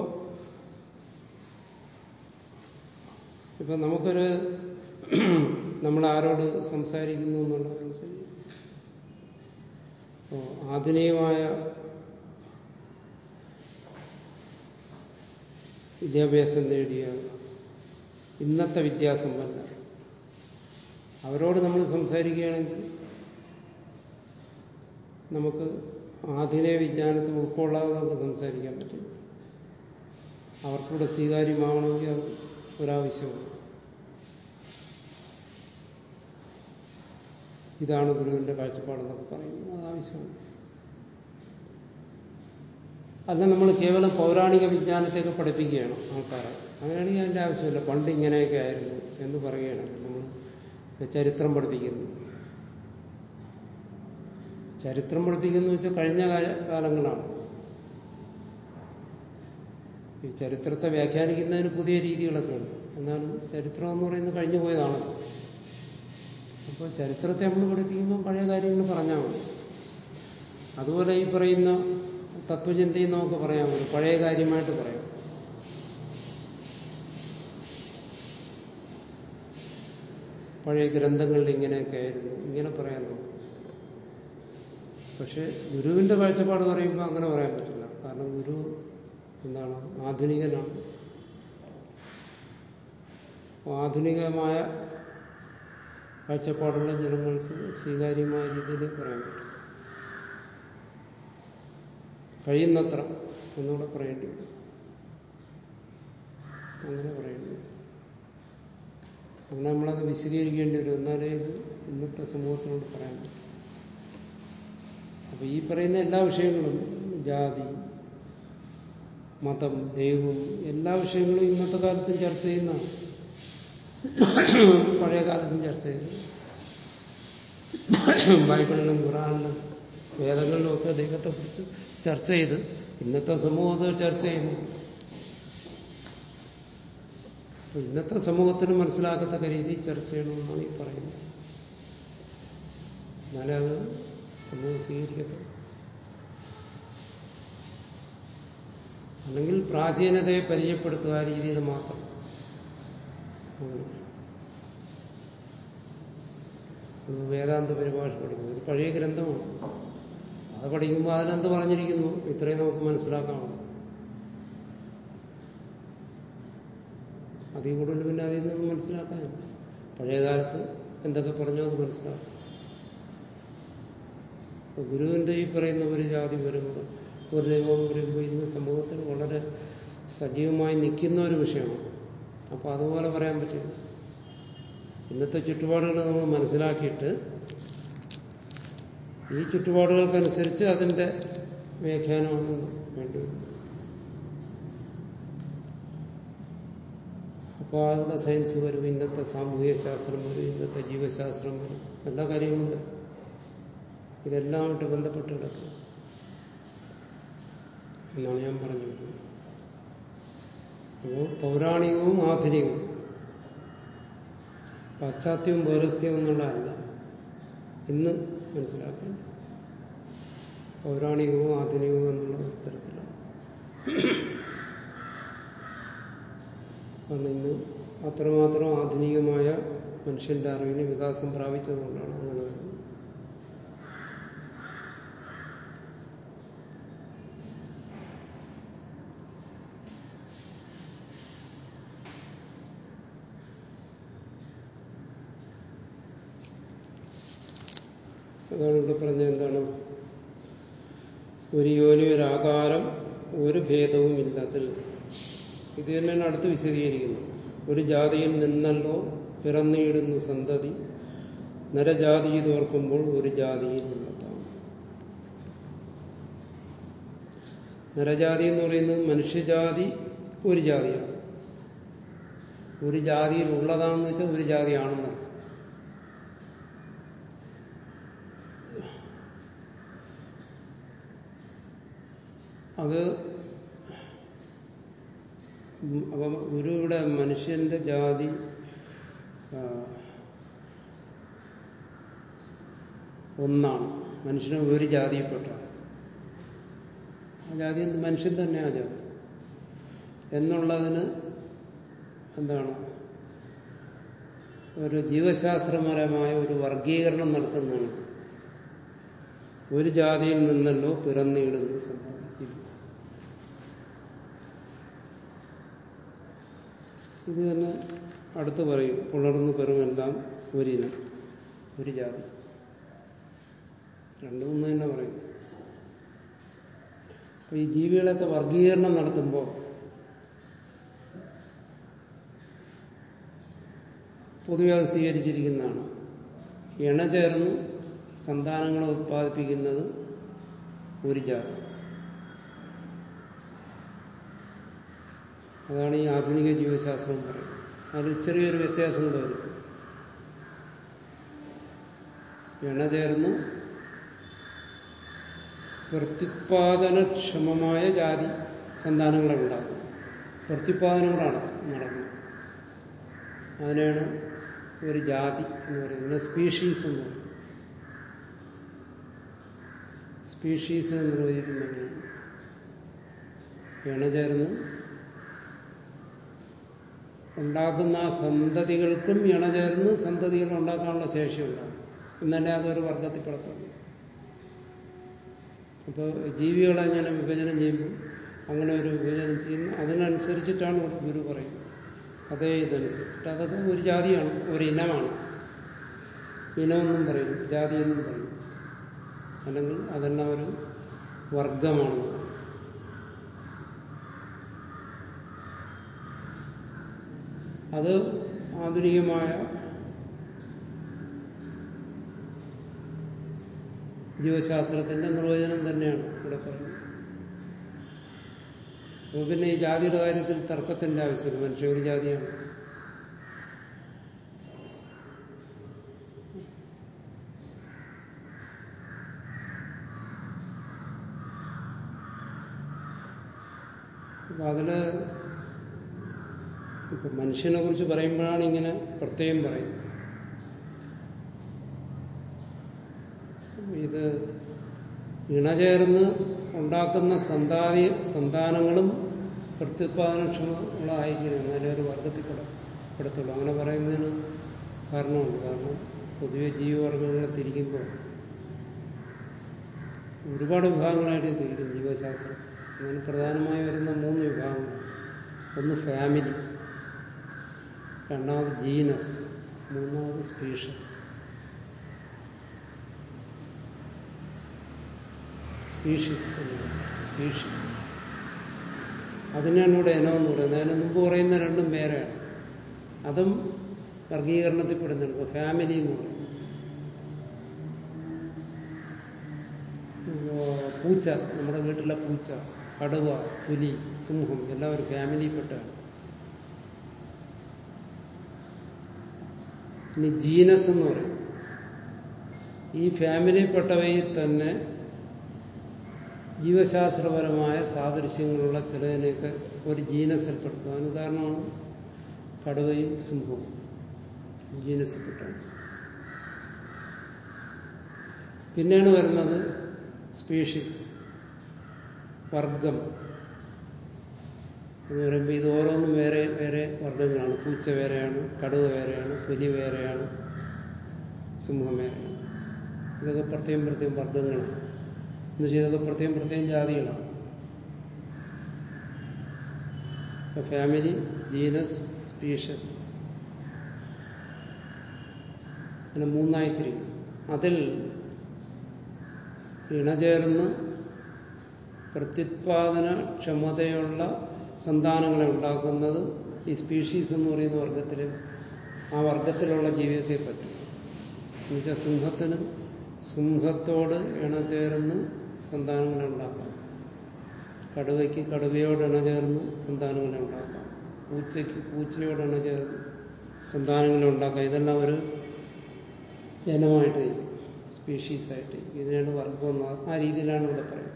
ഇപ്പൊ നമുക്കൊരു നമ്മൾ ആരോട് സംസാരിക്കുന്നു എന്നുള്ളതനുസരിച്ച് അപ്പോ ആധുനികമായ വിദ്യാഭ്യാസം നേടിയ ഇന്നത്തെ വിദ്യാസമ്പന്നർ അവരോട് നമ്മൾ സംസാരിക്കുകയാണെങ്കിൽ നമുക്ക് ആധുനിക വിജ്ഞാനത്തെ ഉൾക്കൊള്ളാതെ നമുക്ക് സംസാരിക്കാൻ പറ്റും അവർക്കൂടെ സ്വീകാര്യമാവണമെങ്കിൽ അത് ഒരാവശ്യമാണ് ഇതാണ് ഗുരുവിന്റെ കാഴ്ചപ്പാടെന്നൊക്കെ പറയുന്നത് അത് ആവശ്യമാണ് അല്ല നമ്മൾ കേവലം പൗരാണിക വിജ്ഞാനത്തെയൊക്കെ പഠിപ്പിക്കുകയാണ് ആൾക്കാരെ അങ്ങനെയാണെങ്കിൽ അതിന്റെ ആവശ്യമില്ല പണ്ട് ഇങ്ങനെയൊക്കെ ആയിരുന്നു എന്ന് പറയുകയാണ് നമ്മൾ ചരിത്രം പഠിപ്പിക്കുന്നു ചരിത്രം പഠിപ്പിക്കുന്നു വെച്ചാൽ കഴിഞ്ഞ കാലങ്ങളാണ് ഈ ചരിത്രത്തെ വ്യാഖ്യാനിക്കുന്നതിന് പുതിയ രീതികളൊക്കെ ഉണ്ട് എന്നാലും ചരിത്രം എന്ന് പറയുന്നത് കഴിഞ്ഞു പോയതാണ് അപ്പോൾ ചരിത്രത്തെ നമ്മൾ പഠിപ്പിക്കുമ്പോൾ പഴയ കാര്യങ്ങൾ പറഞ്ഞാൽ മതി അതുപോലെ ഈ പറയുന്ന തത്വചിന്തയും നമുക്ക് പറയാൻ മതി പഴയ കാര്യമായിട്ട് പറയാം പഴയ ഗ്രന്ഥങ്ങളിൽ ഇങ്ങനെയൊക്കെ ആയിരുന്നു ഇങ്ങനെ പറയാൻ നോക്കും പക്ഷെ ഗുരുവിന്റെ കാഴ്ചപ്പാട് പറയുമ്പോൾ അങ്ങനെ പറയാൻ പറ്റില്ല കാരണം ഗുരു എന്താണ് ആധുനികനാണ് ആധുനികമായ കാഴ്ചപ്പാടുള്ള ജനങ്ങൾക്ക് സ്വീകാര്യമായ രീതിയിൽ പറയാൻ പറ്റും കഴിയുന്നത്ര എന്നൂടെ പറയേണ്ടി വരും അങ്ങനെ പറയേണ്ടി വരും അങ്ങനെ നമ്മളത് വിശദീകരിക്കേണ്ടി വരും എന്നാലേ ഇത് ഇന്നത്തെ സമൂഹത്തിനോട് പറയാൻ പറ്റും അപ്പൊ ഈ പറയുന്ന എല്ലാ വിഷയങ്ങളും ജാതി മതം ദൈവം എല്ലാ വിഷയങ്ങളും ഇന്നത്തെ കാലത്തും ചർച്ച ചെയ്യുന്നതാണ് പഴയ കാലത്തും ചർച്ച ചെയ്തു ബൈബിളിലും ഖുറാനിലും വേദങ്ങളിലും ഒക്കെ ദൈവത്തെക്കുറിച്ച് ചർച്ച ചെയ്ത് ഇന്നത്തെ സമൂഹത്തിൽ ചർച്ച ചെയ്യുന്നു അപ്പൊ ഇന്നത്തെ സമൂഹത്തിന് മനസ്സിലാക്കത്തക്ക രീതിയിൽ ചർച്ച ചെയ്യണമെന്നാണ് ഈ പറയുന്നത് എന്നാലേ അത് സമൂഹം സ്വീകരിക്കത്തുള്ളൂ അല്ലെങ്കിൽ പ്രാചീനതയെ പരിചയപ്പെടുത്തുക ആ രീതിയിൽ മാത്രം അങ്ങനെ ഒരു വേദാന്ത പരിഭാഷ പഠിക്കുന്നു ഒരു പഴയ ഗ്രന്ഥമാണ് അത് പഠിക്കുമ്പോൾ അതിനെന്ത് പറഞ്ഞിരിക്കുന്നു ഇത്രയും നമുക്ക് മനസ്സിലാക്കാമോ അതിൽ കൂടുതൽ പിന്നെ അതിൽ നിന്ന് മനസ്സിലാക്കാനില്ല പഴയ കാലത്ത് എന്തൊക്കെ പറഞ്ഞോ അത് മനസ്സിലാക്കാം അപ്പൊ ഗുരുവിന്റെ ഈ പറയുന്ന ഒരു ജാതി വരുമ്പോൾ ഒരു ദൈവം വരുമ്പോൾ ഇന്ന് സമൂഹത്തിൽ വളരെ സജീവമായി നിൽക്കുന്ന ഒരു വിഷയമാണ് അപ്പോൾ അതുപോലെ പറയാൻ പറ്റില്ല ഇന്നത്തെ ചുറ്റുപാടുകൾ നമ്മൾ മനസ്സിലാക്കിയിട്ട് ഈ ചുറ്റുപാടുകൾക്കനുസരിച്ച് അതിന്റെ വ്യാഖ്യാനമാണ് വേണ്ടി വരുന്നത് അപ്പോൾ അവിടെ സയൻസ് വരും ഇന്നത്തെ സാമൂഹിക ശാസ്ത്രം വരും ഇന്നത്തെ ജീവശാസ്ത്രം വരും എല്ലാ കാര്യങ്ങളും വരും ഇതെല്ലാമായിട്ട് ബന്ധപ്പെട്ട് കിടക്കും എന്നാണ് ഞാൻ പറഞ്ഞു വരുന്നത് അപ്പോൾ പൗരാണികവും ആധുനികവും പാശ്ചാത്യവും പൗരസ്ത്യവും എന്നുള്ളതല്ല ഇന്ന് മനസ്സിലാക്കേണ്ടത് പൗരാണികവും ആധുനികവും എന്നുള്ള ഒരു തരത്തിലാണ് കാരണം ഇന്ന് അത്രമാത്രം ആധുനികമായ മനുഷ്യന്റെ അറിവിന് വികാസം പ്രാപിച്ചതുകൊണ്ടാണ് അങ്ങനെ വരുന്നത് അതാണ് ഇവിടെ പറഞ്ഞ എന്താണ് ഒരു യോനി ഒരു ആകാരം ഒരു ഭേദവും ഇല്ലതിൽ ഇത് തന്നെയാണ് അടുത്ത് വിശദീകരിക്കുന്നത് ഒരു ജാതിയിൽ നിന്നല്ലോ പിറന്നിടുന്നു സന്തതി നരജാതി തോർക്കുമ്പോൾ ഒരു ജാതിയിൽ നിന്നെത്താണ് നരജാതി എന്ന് പറയുന്നത് മനുഷ്യജാതി ഒരു ജാതിയാണ് ഒരു ജാതിയിൽ ഉള്ളതാണെന്ന് വെച്ചാൽ ഒരു ജാതിയാണെന്നർത്ഥം അത് അപ്പം ഗുരു ഇവിടെ മനുഷ്യന്റെ ജാതി ഒന്നാണ് മനുഷ്യനെ ഒരു ജാതിയിൽപ്പെട്ട ആ ജാതി എന്ത് മനുഷ്യൻ തന്നെ ആ ജാതി എന്നുള്ളതിന് എന്താണ് ഒരു ജീവശാസ്ത്രപരമായ ഒരു വർഗീകരണം നടത്തുന്നതാണ് ഒരു ജാതിയിൽ നിന്നല്ലോ പിറന്നിടുന്നു സമ്പാദിക്കുന്നു ഇത് തന്നെ അടുത്ത് പറയും പുലർന്നു പെറുമെല്ലാം ഒരിനം ഒരു ജാതി രണ്ടും ഒന്ന് തന്നെ പറയും അപ്പൊ ഈ ജീവികളൊക്കെ വർഗീകരണം നടത്തുമ്പോൾ പൊതുവെ അത് സ്വീകരിച്ചിരിക്കുന്നതാണ് ഇണ ചേർന്ന് സന്താനങ്ങളെ ഉത്പാദിപ്പിക്കുന്നത് ഒരു ജാതി അതാണ് ഈ ആധുനിക ജീവശാസ്ത്രം പറയുന്നത് അതിൽ ചെറിയൊരു വ്യത്യാസം കൂടെ വരുത്തും ഇണ ചേർന്ന് പ്രത്യുത്പാദനക്ഷമമായ ജാതി സന്താനങ്ങളെ ഉണ്ടാക്കും പ്രത്യുത്പാദനം കൂടെ നടക്കണം അതിനാണ് ഒരു ജാതി എന്ന് പറയുന്നത് സ്പീഷീസ് എന്ന് പറയും സ്പീഷീസിനെ നിർവചിക്കുന്നത് ഇണചേർന്ന് ഉണ്ടാക്കുന്ന ആ സന്തതികൾക്കും ഇണചേർന്ന് സന്തതികൾ ഉണ്ടാക്കാനുള്ള ശേഷിയുണ്ടാകും എന്നല്ലേ അതൊരു വർഗത്തിൽപ്പെടുത്തുള്ളൂ അപ്പോൾ ജീവികളെ അങ്ങനെ വിഭജനം ചെയ്യുമ്പോൾ അങ്ങനെ ഒരു വിഭജനം ചെയ്യുന്നു അതിനനുസരിച്ചിട്ടാണ് ഇവിടെ ഗുരു പറയുന്നത് അതേ ഇതനുസരിച്ചിട്ട് അതൊക്കെ ഒരു ജാതിയാണ് ഒരു ഇനമാണ് ഇനമെന്നും പറയും ജാതി എന്നും പറയും അല്ലെങ്കിൽ അതെല്ലാം ഒരു വർഗമാണെന്ന് പറയും അത് ആധുനികമായ ജീവശാസ്ത്രത്തിന്റെ നിർവചനം തന്നെയാണ് ഇവിടെ പറയുന്നത് അപ്പൊ പിന്നെ ഈ ജാതിയുടെ കാര്യത്തിൽ തർക്കത്തിന്റെ ആവശ്യമില്ല മനുഷ്യ ഒരു ജാതിയാണ് അപ്പൊ അതില് ഇപ്പൊ മനുഷ്യനെ കുറിച്ച് പറയുമ്പോഴാണ് ഇങ്ങനെ പ്രത്യേകം പറയും ഇത് ഇണചേർന്ന് ഉണ്ടാക്കുന്ന സന്താതി സന്താനങ്ങളും പ്രത്യുത്പാദനക്ഷമങ്ങളായിരിക്കണം എന്നാലേ ഒരു വർഗത്തിൽ പെടത്തുള്ളൂ അങ്ങനെ പറയുന്നതിന് കാരണമുണ്ട് കാരണം പൊതുവെ ജീവവർഗങ്ങളെ തിരിക്കുമ്പോൾ ഒരുപാട് വിഭാഗങ്ങളായിട്ട് തിരിക്കും ജീവശാസ്ത്രം അതിന് പ്രധാനമായി വരുന്ന മൂന്ന് വിഭാഗങ്ങൾ ഒന്ന് ഫാമിലി രണ്ടാമത് ജീനസ് മൂന്നാമത് സ്പീഷ്യസ് സ്പീഷ്യസ് സ്പീഷ്യസ് അതിനാണ് ഇവിടെ ഇനമെന്ന് പറയുന്നത് അതിന് മുമ്പ് പറയുന്ന രണ്ടും വേറെയാണ് അതും വർഗീകരണത്തിൽ പെടുന്നുണ്ട് ഇപ്പൊ ഫാമിലി എന്ന് പറയും പൂച്ച നമ്മുടെ വീട്ടിലെ പൂച്ച കടുവ പുലി സിംഹം എല്ലാം ഒരു ഫാമിലിയിൽപ്പെട്ടാണ് ഇനി ജീനസ് എന്ന് പറയും ഈ ഫാമിലിയിൽപ്പെട്ടവയിൽ തന്നെ ജീവശാസ്ത്രപരമായ സാദൃശ്യങ്ങളുള്ള ചിലതിനെയൊക്കെ ഒരു ജീനസിൽപ്പെടുത്തും അതിന് ഉദാഹരണമാണ് കടുവയും സിംഹവും ജീനസിൽപ്പെട്ടാണ് പിന്നെയാണ് വരുന്നത് സ്പീഷീസ് വർഗം എന്ന് പറയുമ്പോൾ ഇത് ഓരോന്നും വേറെ വേറെ വർഗങ്ങളാണ് പൂച്ച വേറെയാണ് കടുവ വേറെയാണ് പുലി വേറെയാണ് സിംഹം വേറെയാണ് ഇതൊക്കെ പ്രത്യേകം പ്രത്യേകം വർഗങ്ങളാണ് എന്ന് ചെയ്തൊക്കെ പ്രത്യേകം പ്രത്യേകം ജാതികളാണ് ഫാമിലി ജീനസ് സ്പീഷ്യസ് അങ്ങനെ മൂന്നായി തിരിക്കും അതിൽ ഇണചേർന്ന് പ്രത്യുത്പാദന ക്ഷമതയുള്ള സന്താനങ്ങളെ ഉണ്ടാക്കുന്നത് ഈ സ്പീഷീസ് എന്ന് പറയുന്ന വർഗത്തിൽ ആ വർഗത്തിലുള്ള ജീവിതത്തെ പറ്റും എന്നുവെച്ചാൽ സിംഹത്തിന് സിംഹത്തോട് ഇണചേർന്ന് സന്താനങ്ങളെ ഉണ്ടാക്കാം കടുവയ്ക്ക് കടുവയോട് ഇണചേർന്ന് സന്താനങ്ങളെ ഉണ്ടാക്കാം പൂച്ചയ്ക്ക് പൂച്ചയോട് ഇണചേർന്ന് സന്താനങ്ങളെ ഉണ്ടാക്കാം ഇതെല്ലാം ഒരു ഇനമായിട്ട് സ്പീഷീസായിട്ട് ഇതിനാണ് വർഗം എന്ന് ആ രീതിയിലാണ് ഇവിടെ പറയുന്നത്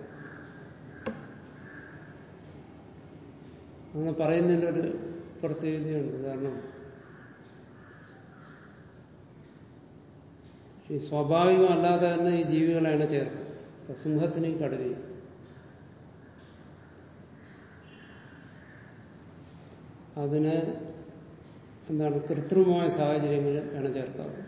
അങ്ങനെ പറയുന്നതിൻ്റെ ഒരു പ്രത്യേകതയുണ്ട് കാരണം ഈ സ്വാഭാവികമല്ലാതെ തന്നെ ഈ ജീവികളാണ് ചേർക്കും ഇപ്പൊ സിംഹത്തിനെയും കടുവയും അതിന് എന്താണ് കൃത്രിമമായ സാഹചര്യങ്ങളിൽ ഇണചേർക്കാറ്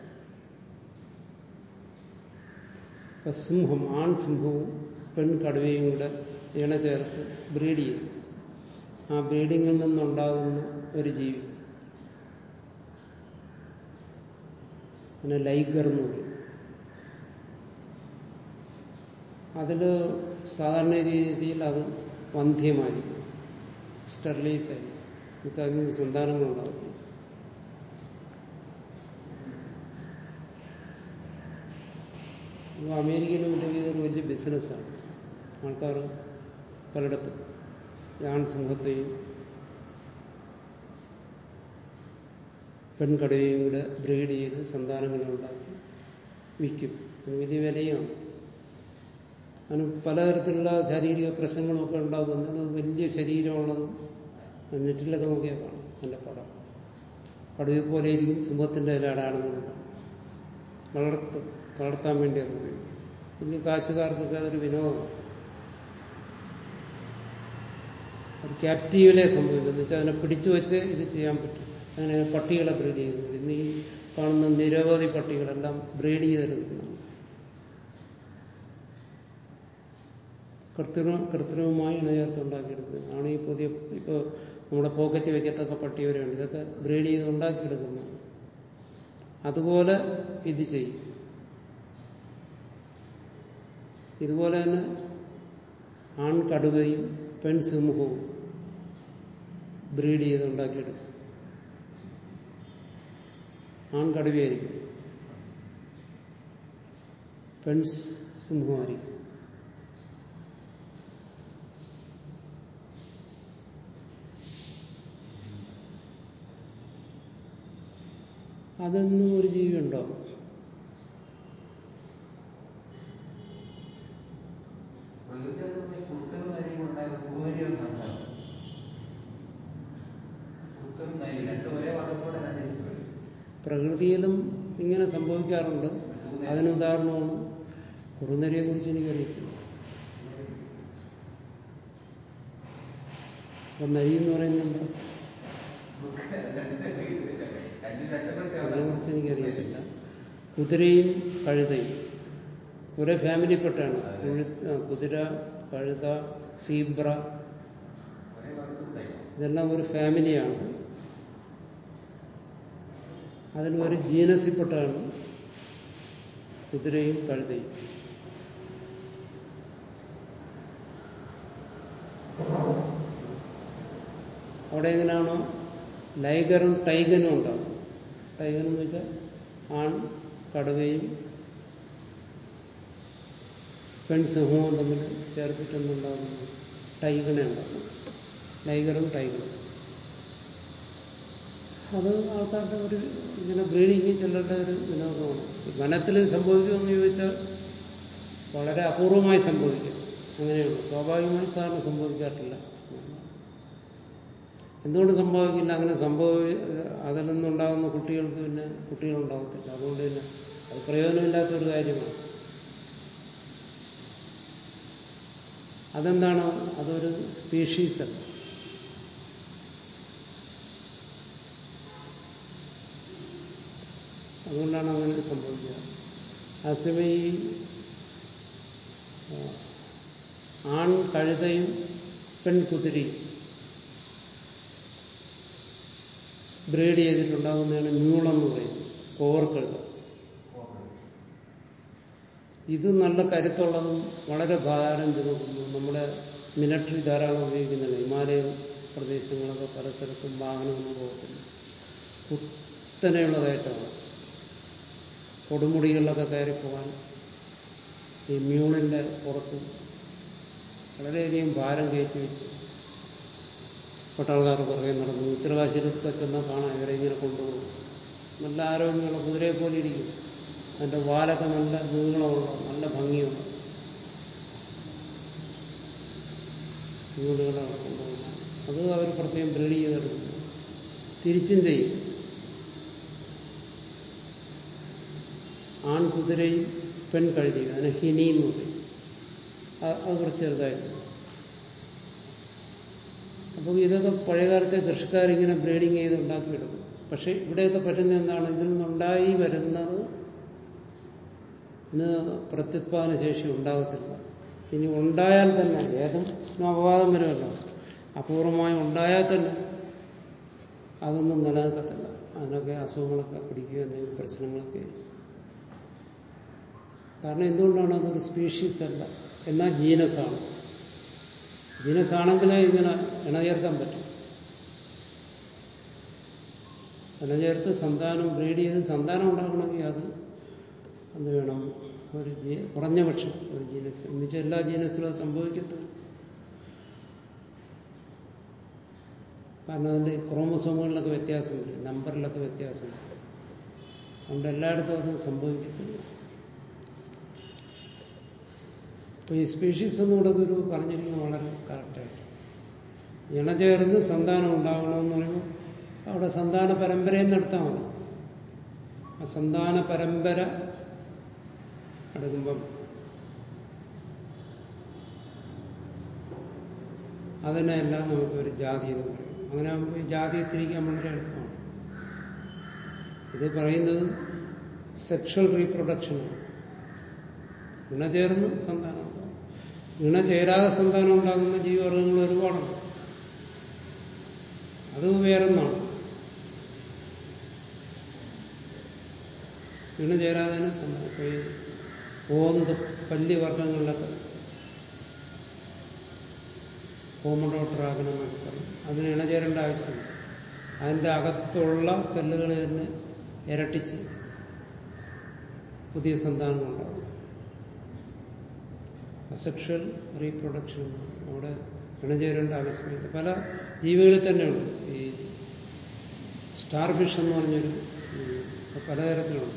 ഇപ്പൊ സിംഹം ആൺ സിംഹവും പെൺ കടുവയും കൂടെ ഇണചേർത്ത് ബ്രീഡ് ചെയ്യും ആ ബ്രീഡിങ്ങിൽ നിന്നുണ്ടാകുന്ന ഒരു ജീവി അതിനെ ലൈഗർ എന്ന് പറയും അതിൽ സാധാരണ രീതിയിൽ അത് വന്ധ്യമായിരിക്കും സ്റ്റെറിലൈസ് ആയിരിക്കും എന്നുവെച്ചാൽ അതിൽ നിന്ന് സന്താനങ്ങളുണ്ടാകത്തില്ല അപ്പോൾ അമേരിക്കയിലും ഉണ്ടെങ്കിൽ ഇതൊരു വലിയ ബിസിനസ്സാണ് ആൾക്കാർ പലയിടത്തും ആൺ സിംഹത്തെയും പെൺകടുവയും കൂടെ ബ്രീഡ് ചെയ്ത് സന്താനങ്ങളെ ഉണ്ടാക്കി വിൽക്കും അത് വലിയ വിലയാണ് അതിന് പലതരത്തിലുള്ള ശാരീരിക പ്രശ്നങ്ങളൊക്കെ ഉണ്ടാകും എന്നാലും അത് വലിയ ശരീരമുള്ളതും നെറ്റിലൊക്കെ നോക്കിയാൽ കാണും എൻ്റെ പടം കടുവയെ പോലെ ഇരിക്കും സിംഹത്തിൻ്റെ ഇല അടയാളങ്ങളുണ്ട് വളർത്ത് വളർത്താൻ വേണ്ടി അത് ഉപയോഗിക്കും വലിയ കാശുകാർക്കൊക്കെ അതൊരു വിനോദമാണ് ഒരു ക്യാപ്റ്റീവിലെ സംഭവിക്കും എന്ന് വെച്ചാൽ അതിനെ പിടിച്ചു വെച്ച് ഇത് ചെയ്യാൻ പറ്റും അങ്ങനെ പട്ടികളെ ബ്രീഡ് ചെയ്യുന്നത് ഇന്ന് ഈ കാണുന്ന നിരവധി പട്ടികളെല്ലാം ബ്രീഡ് ചെയ്തെടുക്കുന്നതാണ് കൃത്രിമ കൃത്രിമമായി ഇണചേർത്ത് ഉണ്ടാക്കിയെടുക്കുന്നതാണ് ഈ പുതിയ ഇപ്പോൾ നമ്മുടെ പോക്കറ്റ് വയ്ക്കത്തക്ക പട്ടി വരെയുണ്ട് ഇതൊക്കെ ബ്രീഡ് ചെയ്ത് ഉണ്ടാക്കിയെടുക്കുന്നതാണ് അതുപോലെ ഇത് ചെയ്യും ഇതുപോലെ തന്നെ ആൺകടുവയും പെൺസിംഹവും ബ്രീഡ് ചെയ്ത് ഉണ്ടാക്കിയെടുക്കും ആൺകടുവയായിരിക്കും പെൺ സിംഹമായിരിക്കും അതൊന്നും ഒരു ജീവി ഉണ്ടോ പ്രകൃതി കുറുക്കനും നരിയും ഉണ്ടായത് പൂനരിയും നന്നാണ് കുറുക്കനും നരി രണ്ടും ഒരേ വർഗത്തോടെ രണ്ട് ജീവികൾ പ്രകൃതിയിലും ഇങ്ങനെ സംഭവിക്കാറുണ്ട് അതിന് ഉദാഹരണമാണ് കുറുനരിയെ കുറിച്ച് എനിക്കറിയത്തില്ല അപ്പൊ നരി എന്ന് പറയുന്നുണ്ട് രണ്ടും രണ്ടും അതിനെ കുറിച്ച് എനിക്കറിയത്തില്ല കുതിരയും കഴുതയും ഒരേ ഫാമിലിപ്പെട്ടാണ് കുഴു- ആ, കുതിര കഴുത സീബ്ര ഒരേ വർഗത്തിലുണ്ടായി ഇതെല്ലാം ഒരു ഫാമിലിയാണ് അതിൽ ഒരു ജീനസിൽപ്പെട്ടാണ് കുതിരയും കഴുതയും അവിടെ എങ്ങനെയാണോ ലൈഗറും ടൈഗനും ഉണ്ടാവും ടൈഗൻ എന്ന് വെച്ചാൽ ആൺ കടുവയും പെൺസിംഹവും തമ്മിൽ ചേർത്തിട്ടൊന്നുണ്ടാകുന്നു ടൈഗണെ ഉണ്ടാകും ലൈഗറും ടൈഗറും അത് ആൾക്കാരുടെ ഒരു ഇങ്ങനെ ബ്രീഡിങ് ചിലരുടെ ഒരു വിനോദമാണ് വനത്തിൽ സംഭവിക്കുമെന്ന് ചോദിച്ചാൽ വളരെ അപൂർവമായി സംഭവിക്കും അങ്ങനെയുള്ളൂ സ്വാഭാവികമായി സാധാരണ സംഭവിക്കാറില്ല എന്തുകൊണ്ട് സംഭവിക്കില്ല അങ്ങനെ സംഭവി അതിൽ നിന്നുണ്ടാകുന്ന കുട്ടികൾക്ക് പിന്നെ കുട്ടികളുണ്ടാകത്തില്ല അതുകൊണ്ട് തന്നെ അത് പ്രയോജനമില്ലാത്ത ഒരു കാര്യമാണ് അതെന്താണ് അതൊരു സ്പീഷീസ് അല്ല അതുകൊണ്ടാണ് അങ്ങനെ സംഭവിക്കുക അതേസമയം ഈ ആ, ആൺ കഴുതയും പെൺകുതിരയും ബ്രീഡ് ചെയ്തിട്ടുണ്ടാകുന്നതാണ് മ്യൂളെന്ന് പറയുന്നത് കോവർക്കഴുത ഇത് നല്ല കരുത്തുള്ളതും വളരെ ഭാരം ചുമക്കുന്നു നമ്മുടെ മിലിറ്ററി ധാരാളം ഉപയോഗിക്കുന്നുണ്ട് ഹിമാലയൻ പ്രദേശങ്ങളൊക്കെ പല സ്ഥലത്തും വാഹനമൊന്നും പോകത്തില്ല കുത്തനെയുള്ള കയറ്റമാണ് കൊടുമുടികളിലൊക്കെ കയറി പോകാൻ ഈ മ്യൂളിന്റെ പുറത്ത് വളരെയധികം ഭാരം കയറ്റി വെച്ച് പട്ടാൾക്കാർ പുറകെ നടന്നു ഉത്തരകാശിയിലൊക്കെ ചെന്നാൽ കാണാം ഇവരെ ഇങ്ങനെ കൊണ്ടുപോകും നല്ല ആരോഗ്യമുള്ള കുതിരയെ പോലെ ഇരിക്കും അതിന്റെ വാലൊക്കെ നല്ല നീളമുള്ള നല്ല ഭംഗിയുള്ള നൂലുകളാണ് കൊണ്ടുപോകുന്നത് അത് അവർ പ്രത്യേകം ബ്രീഡ് ചെയ്തെടുക്കുന്നു തിരിച്ചും ചെയ്യും ആൺകുതിരയും പെൺകഴുതിയും അതിനെ ഹിനി എന്ന് പറയും അത് അത് കുറച്ച് ചെറുതായിരുന്നു അപ്പം ഇതൊക്കെ പഴയകാലത്തെ കൃഷിക്കാരിങ്ങനെ ബ്രീഡിങ് ചെയ്ത് ഉണ്ടാക്കിയെടുക്കും പക്ഷെ ഇവിടെയൊക്കെ പറ്റുന്ന എന്താണ് ഇതിൽ നിന്നുണ്ടായി വരുന്നത് ഇന്ന് പ്രത്യുത്പാദന ശേഷി ഉണ്ടാകത്തില്ല ഇനി ഉണ്ടായാൽ തന്നെ ഏതും അപവാദം വരുമല്ലോ അപൂർവമായി ഉണ്ടായാൽ തന്നെ അതൊന്നും നിലനിൽക്കത്തില്ല അതിനൊക്കെ അസുഖങ്ങളൊക്കെ പിടിക്കുക എന്തെങ്കിലും പ്രശ്നങ്ങളൊക്കെ കാരണം എന്തുകൊണ്ടാണ് അതൊരു സ്പീഷീസ് അല്ല എന്നാൽ ജീനസാണ് ജീനസ് ആണെങ്കിലേ ഇങ്ങനെ ഇണചേർക്കാൻ പറ്റും ഇണചേർത്ത് സന്താനം ബ്രീഡ് ചെയ്ത് സന്താനം ഉണ്ടാക്കണമെങ്കിൽ അത് എന്ത് വേണം ഒരു ജീ കുറഞ്ഞ പക്ഷം ഒരു ജീനസ് എന്ന് വെച്ചാൽ എല്ലാ ജീനസിലും അത് സംഭവിക്കത്തില്ല കാരണം അതിന്റെ ക്രോമസോമുകളിലൊക്കെ വ്യത്യാസമുണ്ട് നമ്പറിലൊക്കെ വ്യത്യാസമുണ്ട് അതുകൊണ്ട് എല്ലായിടത്തും അത് സംഭവിക്കത്തില്ല അപ്പൊ ഈ സ്പീഷീസ് എന്നുകൂടെ ഗുരു പറഞ്ഞിരിക്കുന്നത് വളരെ കറക്റ്റായിട്ട് ഇണചേർന്ന് സന്താനം ഉണ്ടാകണമെന്ന് പറയുമ്പോൾ അവിടെ സന്താന പരമ്പരയും നടത്താൻ മതി ആ സന്താന പരമ്പര എടുക്കുമ്പം അതിനെല്ലാം നമുക്ക് ഒരു ജാതി എന്ന് പറയും അങ്ങനെ ആകുമ്പോൾ ഈ ജാതിയെ തിരിക്കാൻ വളരെ എളുപ്പമാണ് ഇത് പറയുന്നത് സെക്ഷൽ റീപ്രൊഡക്ഷനാണ് ഇണ ചേർന്ന് സന്താനം ഉണ്ടാകും ഇണ ചേരാതെ സന്താനം ഉണ്ടാകുന്ന ജീവവർഗങ്ങൾ ഒരുപാടുണ്ട് അത് വേറൊന്നാണ് ഇണ ചേരാതെ തന്നെ സന്താനം ഇപ്പൊ ഈ ഓന്ത് പല്ലി വർഗങ്ങളിലൊക്കെ ഹോമഡോട്ടറാകണം എന്നൊക്കെ പറയും അതിന് ഇണചേരേണ്ട ആവശ്യമില്ല അതിൻ്റെ അകത്തുള്ള സെല്ലുകൾ തന്നെ ഇരട്ടിച്ച് പുതിയ സന്താനം ഉണ്ടാകും അസെക്ഷൽ റീപ്രൊഡക്ഷൻ അവിടെ ഇണചേരേണ്ട ആവശ്യമില്ല പല ജീവികളിൽ തന്നെയുണ്ട് ഈ സ്റ്റാർ ഫിഷ് എന്ന് പറഞ്ഞൊരു ഉം, പലതരത്തിലുണ്ട്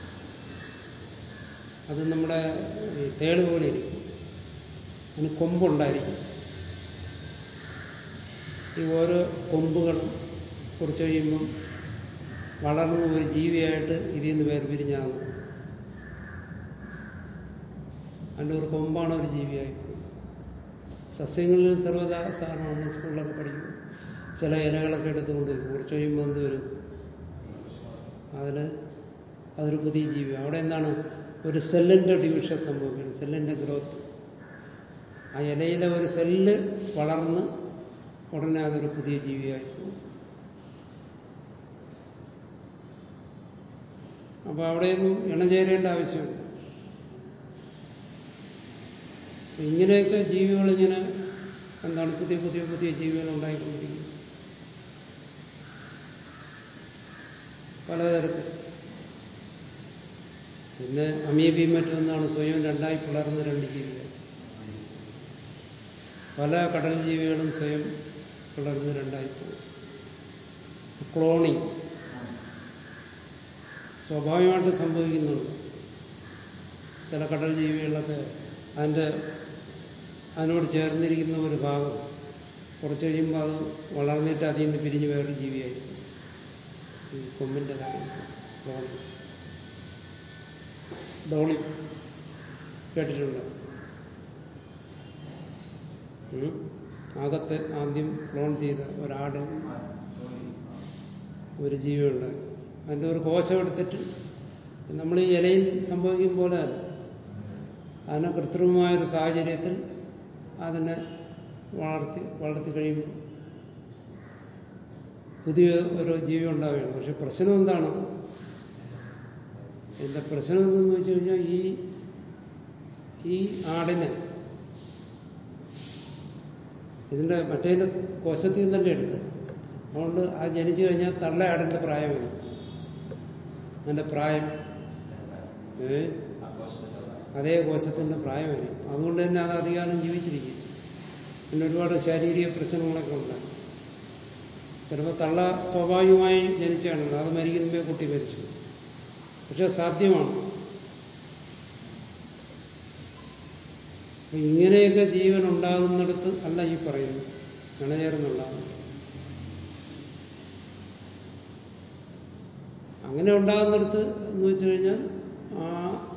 അത് നമ്മുടെ ഈ തേള് പോലെ ഇരിക്കും അതിന് കൊമ്പുണ്ടായിരിക്കും ഈ ഓരോ കൊമ്പുകളും കുറച്ച് കഴിയുമ്പം വളർന്ന ഒരു ജീവിയായിട്ട് ഇതിൽ നിന്ന് വേർപിരിഞ്ഞാകും അതിൻ്റെ ഒരു കൊമ്പാണ് ഒരു ജീവിയായിട്ട് സസ്യങ്ങളിൽ സർവ്വസാധാരണമാണ് സ്കൂളിലൊക്കെ പഠിക്കും ചില ഇലകളൊക്കെ എടുത്തുകൊണ്ട് വരും കുറച്ച് കഴിയുമ്പോൾ എന്ത് വരും അതിൽ അതൊരു പുതിയ ജീവി അവിടെ എന്താണ് ഒരു സെല്ലിന്റെ ഡിവിഷൻ സംഭവിക്കുന്നത് സെല്ലിന്റെ ഗ്രോത്ത് ആ ഇലയിലെ ഒരു സെല്ല് വളർന്ന് ഉടനെ അതൊരു പുതിയ ജീവിയായി പോകും അപ്പൊ അവിടെയൊന്നും ഇണചേരേണ്ട ആവശ്യമില്ല ഇങ്ങനെയൊക്കെ ജീവികൾ ഇങ്ങനെ എന്താണ് പുതിയ പുതിയ പുതിയ ജീവികൾ ഉണ്ടായിക്കൊണ്ടിരിക്കുന്നത് പലതരത്തിൽ പിന്നെ അമീബിയും മറ്റൊന്നാണ് സ്വയം രണ്ടായി പിളർന്ന രണ്ട് ജീവികൾ പല കടൽ ജീവികളും സ്വയം പിളർന്ന് രണ്ടായി പോകും ക്ലോണിങ് സ്വാഭാവികമായിട്ട് സംഭവിക്കുന്നുണ്ട് ചില കടൽ ജീവികളൊക്കെ അതിൻ്റെ അതിനോട് ചേർന്നിരിക്കുന്ന ഒരു ഭാഗം കുറച്ച് കഴിയുമ്പോൾ അത് വളർന്നിട്ട് അതിൽ നിന്ന് പിരിഞ്ഞ് വേറൊരു ജീവിയായി ഈ കൊമ്പിൻ്റെ കാര്യം ക്ലോണിങ് ഡോളി കേട്ടിട്ടുണ്ടോ ഉം? അകത്ത് ആദ്യം ക്ലോൺ ചെയ്ത ഒരാട് ഒരു ജീവിയുണ്ടായി അതിൻ്റെ ഒരു കോശം എടുത്തിട്ട് നമ്മൾ ഈ ഇലയിൽ സംഭവിക്കും പോലെ അല്ല അതിനെ കൃത്രിമമായൊരു സാഹചര്യത്തിൽ അതിനെ വളർത്തി വളർത്തി കഴിയുമ്പോൾ പുതിയ ഒരു ജീവി ഉണ്ടാവുകയാണ് പക്ഷെ പ്രശ്നം എന്താണ് ഇതിന്റെ പ്രശ്നം എന്തെന്ന് വെച്ച് കഴിഞ്ഞാൽ ഈ ഈ ആടിനെ ഇതിന്റെ മറ്റേ കോശത്തിൽ നിന്ന് തന്നെ എടുത്ത് അതുകൊണ്ട് ആ ജനിച്ചു കഴിഞ്ഞാൽ തള്ളയാടിന്റെ പ്രായമാണ് അതിന്റെ പ്രായം ഏ അതേ കോശത്തിന്റെ പ്രായമായിരിക്കും അതുകൊണ്ട് തന്നെ അത് അധികാലം ജീവിച്ചിരിക്കും പിന്നെ ഒരുപാട് ശാരീരിക പ്രശ്നങ്ങളൊക്കെ ഉണ്ടായി ചിലപ്പോൾ തള്ള സ്വാഭാവികമായി ജനിച്ചാണല്ലോ അത് മരിക്കുന്നേ കുട്ടി മരിച്ചു പക്ഷെ സാധ്യമാണ് അപ്പൊ ഇങ്ങനെയൊക്കെ ജീവൻ ഉണ്ടാകുന്നിടത്ത് അല്ല ഈ പറയുന്നു ഇണചേർന്നുണ്ടാകുന്നത് അങ്ങനെ ഉണ്ടാകുന്നിടത്ത് എന്ന് വെച്ചു കഴിഞ്ഞാൽ ആ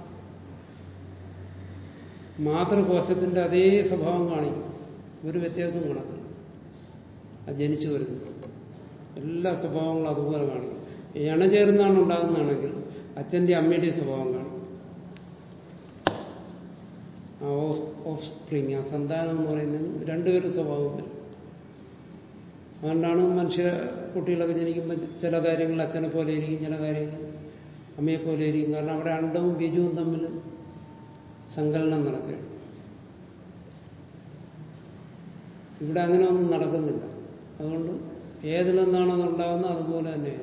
മാതൃകോശത്തിന്റെ അതേ സ്വഭാവം കാണിക്കും ഒരു വ്യത്യാസവും കാണത്തില്ല അത് ജനിച്ചു വരുന്നത് എല്ലാ സ്വഭാവങ്ങളും അതുപോലെ കാണിക്കും ഇണചേർന്നാണ് ഉണ്ടാകുന്നതാണെങ്കിൽ അച്ഛന്റെ അമ്മയുടെയും സ്വഭാവം കാണിക്കും ആ ഓഫ് സ്പ്രിങ് ആ സന്താനം എന്ന് പറയുന്നത് രണ്ടുപേരും സ്വഭാവം വരും അതുകൊണ്ടാണ് മനുഷ്യ കുട്ടികളൊക്കെ ജനിക്കുമ്പോൾ ചില കാര്യങ്ങൾ അച്ഛനെ പോലെ ഇരിക്കും ചില കാര്യങ്ങൾ അമ്മയെ പോലെ ഇരിക്കും കാരണം അവിടെ അണ്ടവും ബീജവും തമ്മിൽ സങ്കലനം നടക്കുകയാണ് ഇവിടെ അങ്ങനെ ഒന്നും നടക്കുന്നില്ല അതുകൊണ്ട് ഏതിൽ നിന്നാണ് അത് ഉണ്ടാകുന്നത് അതുപോലെ തന്നെയാണ്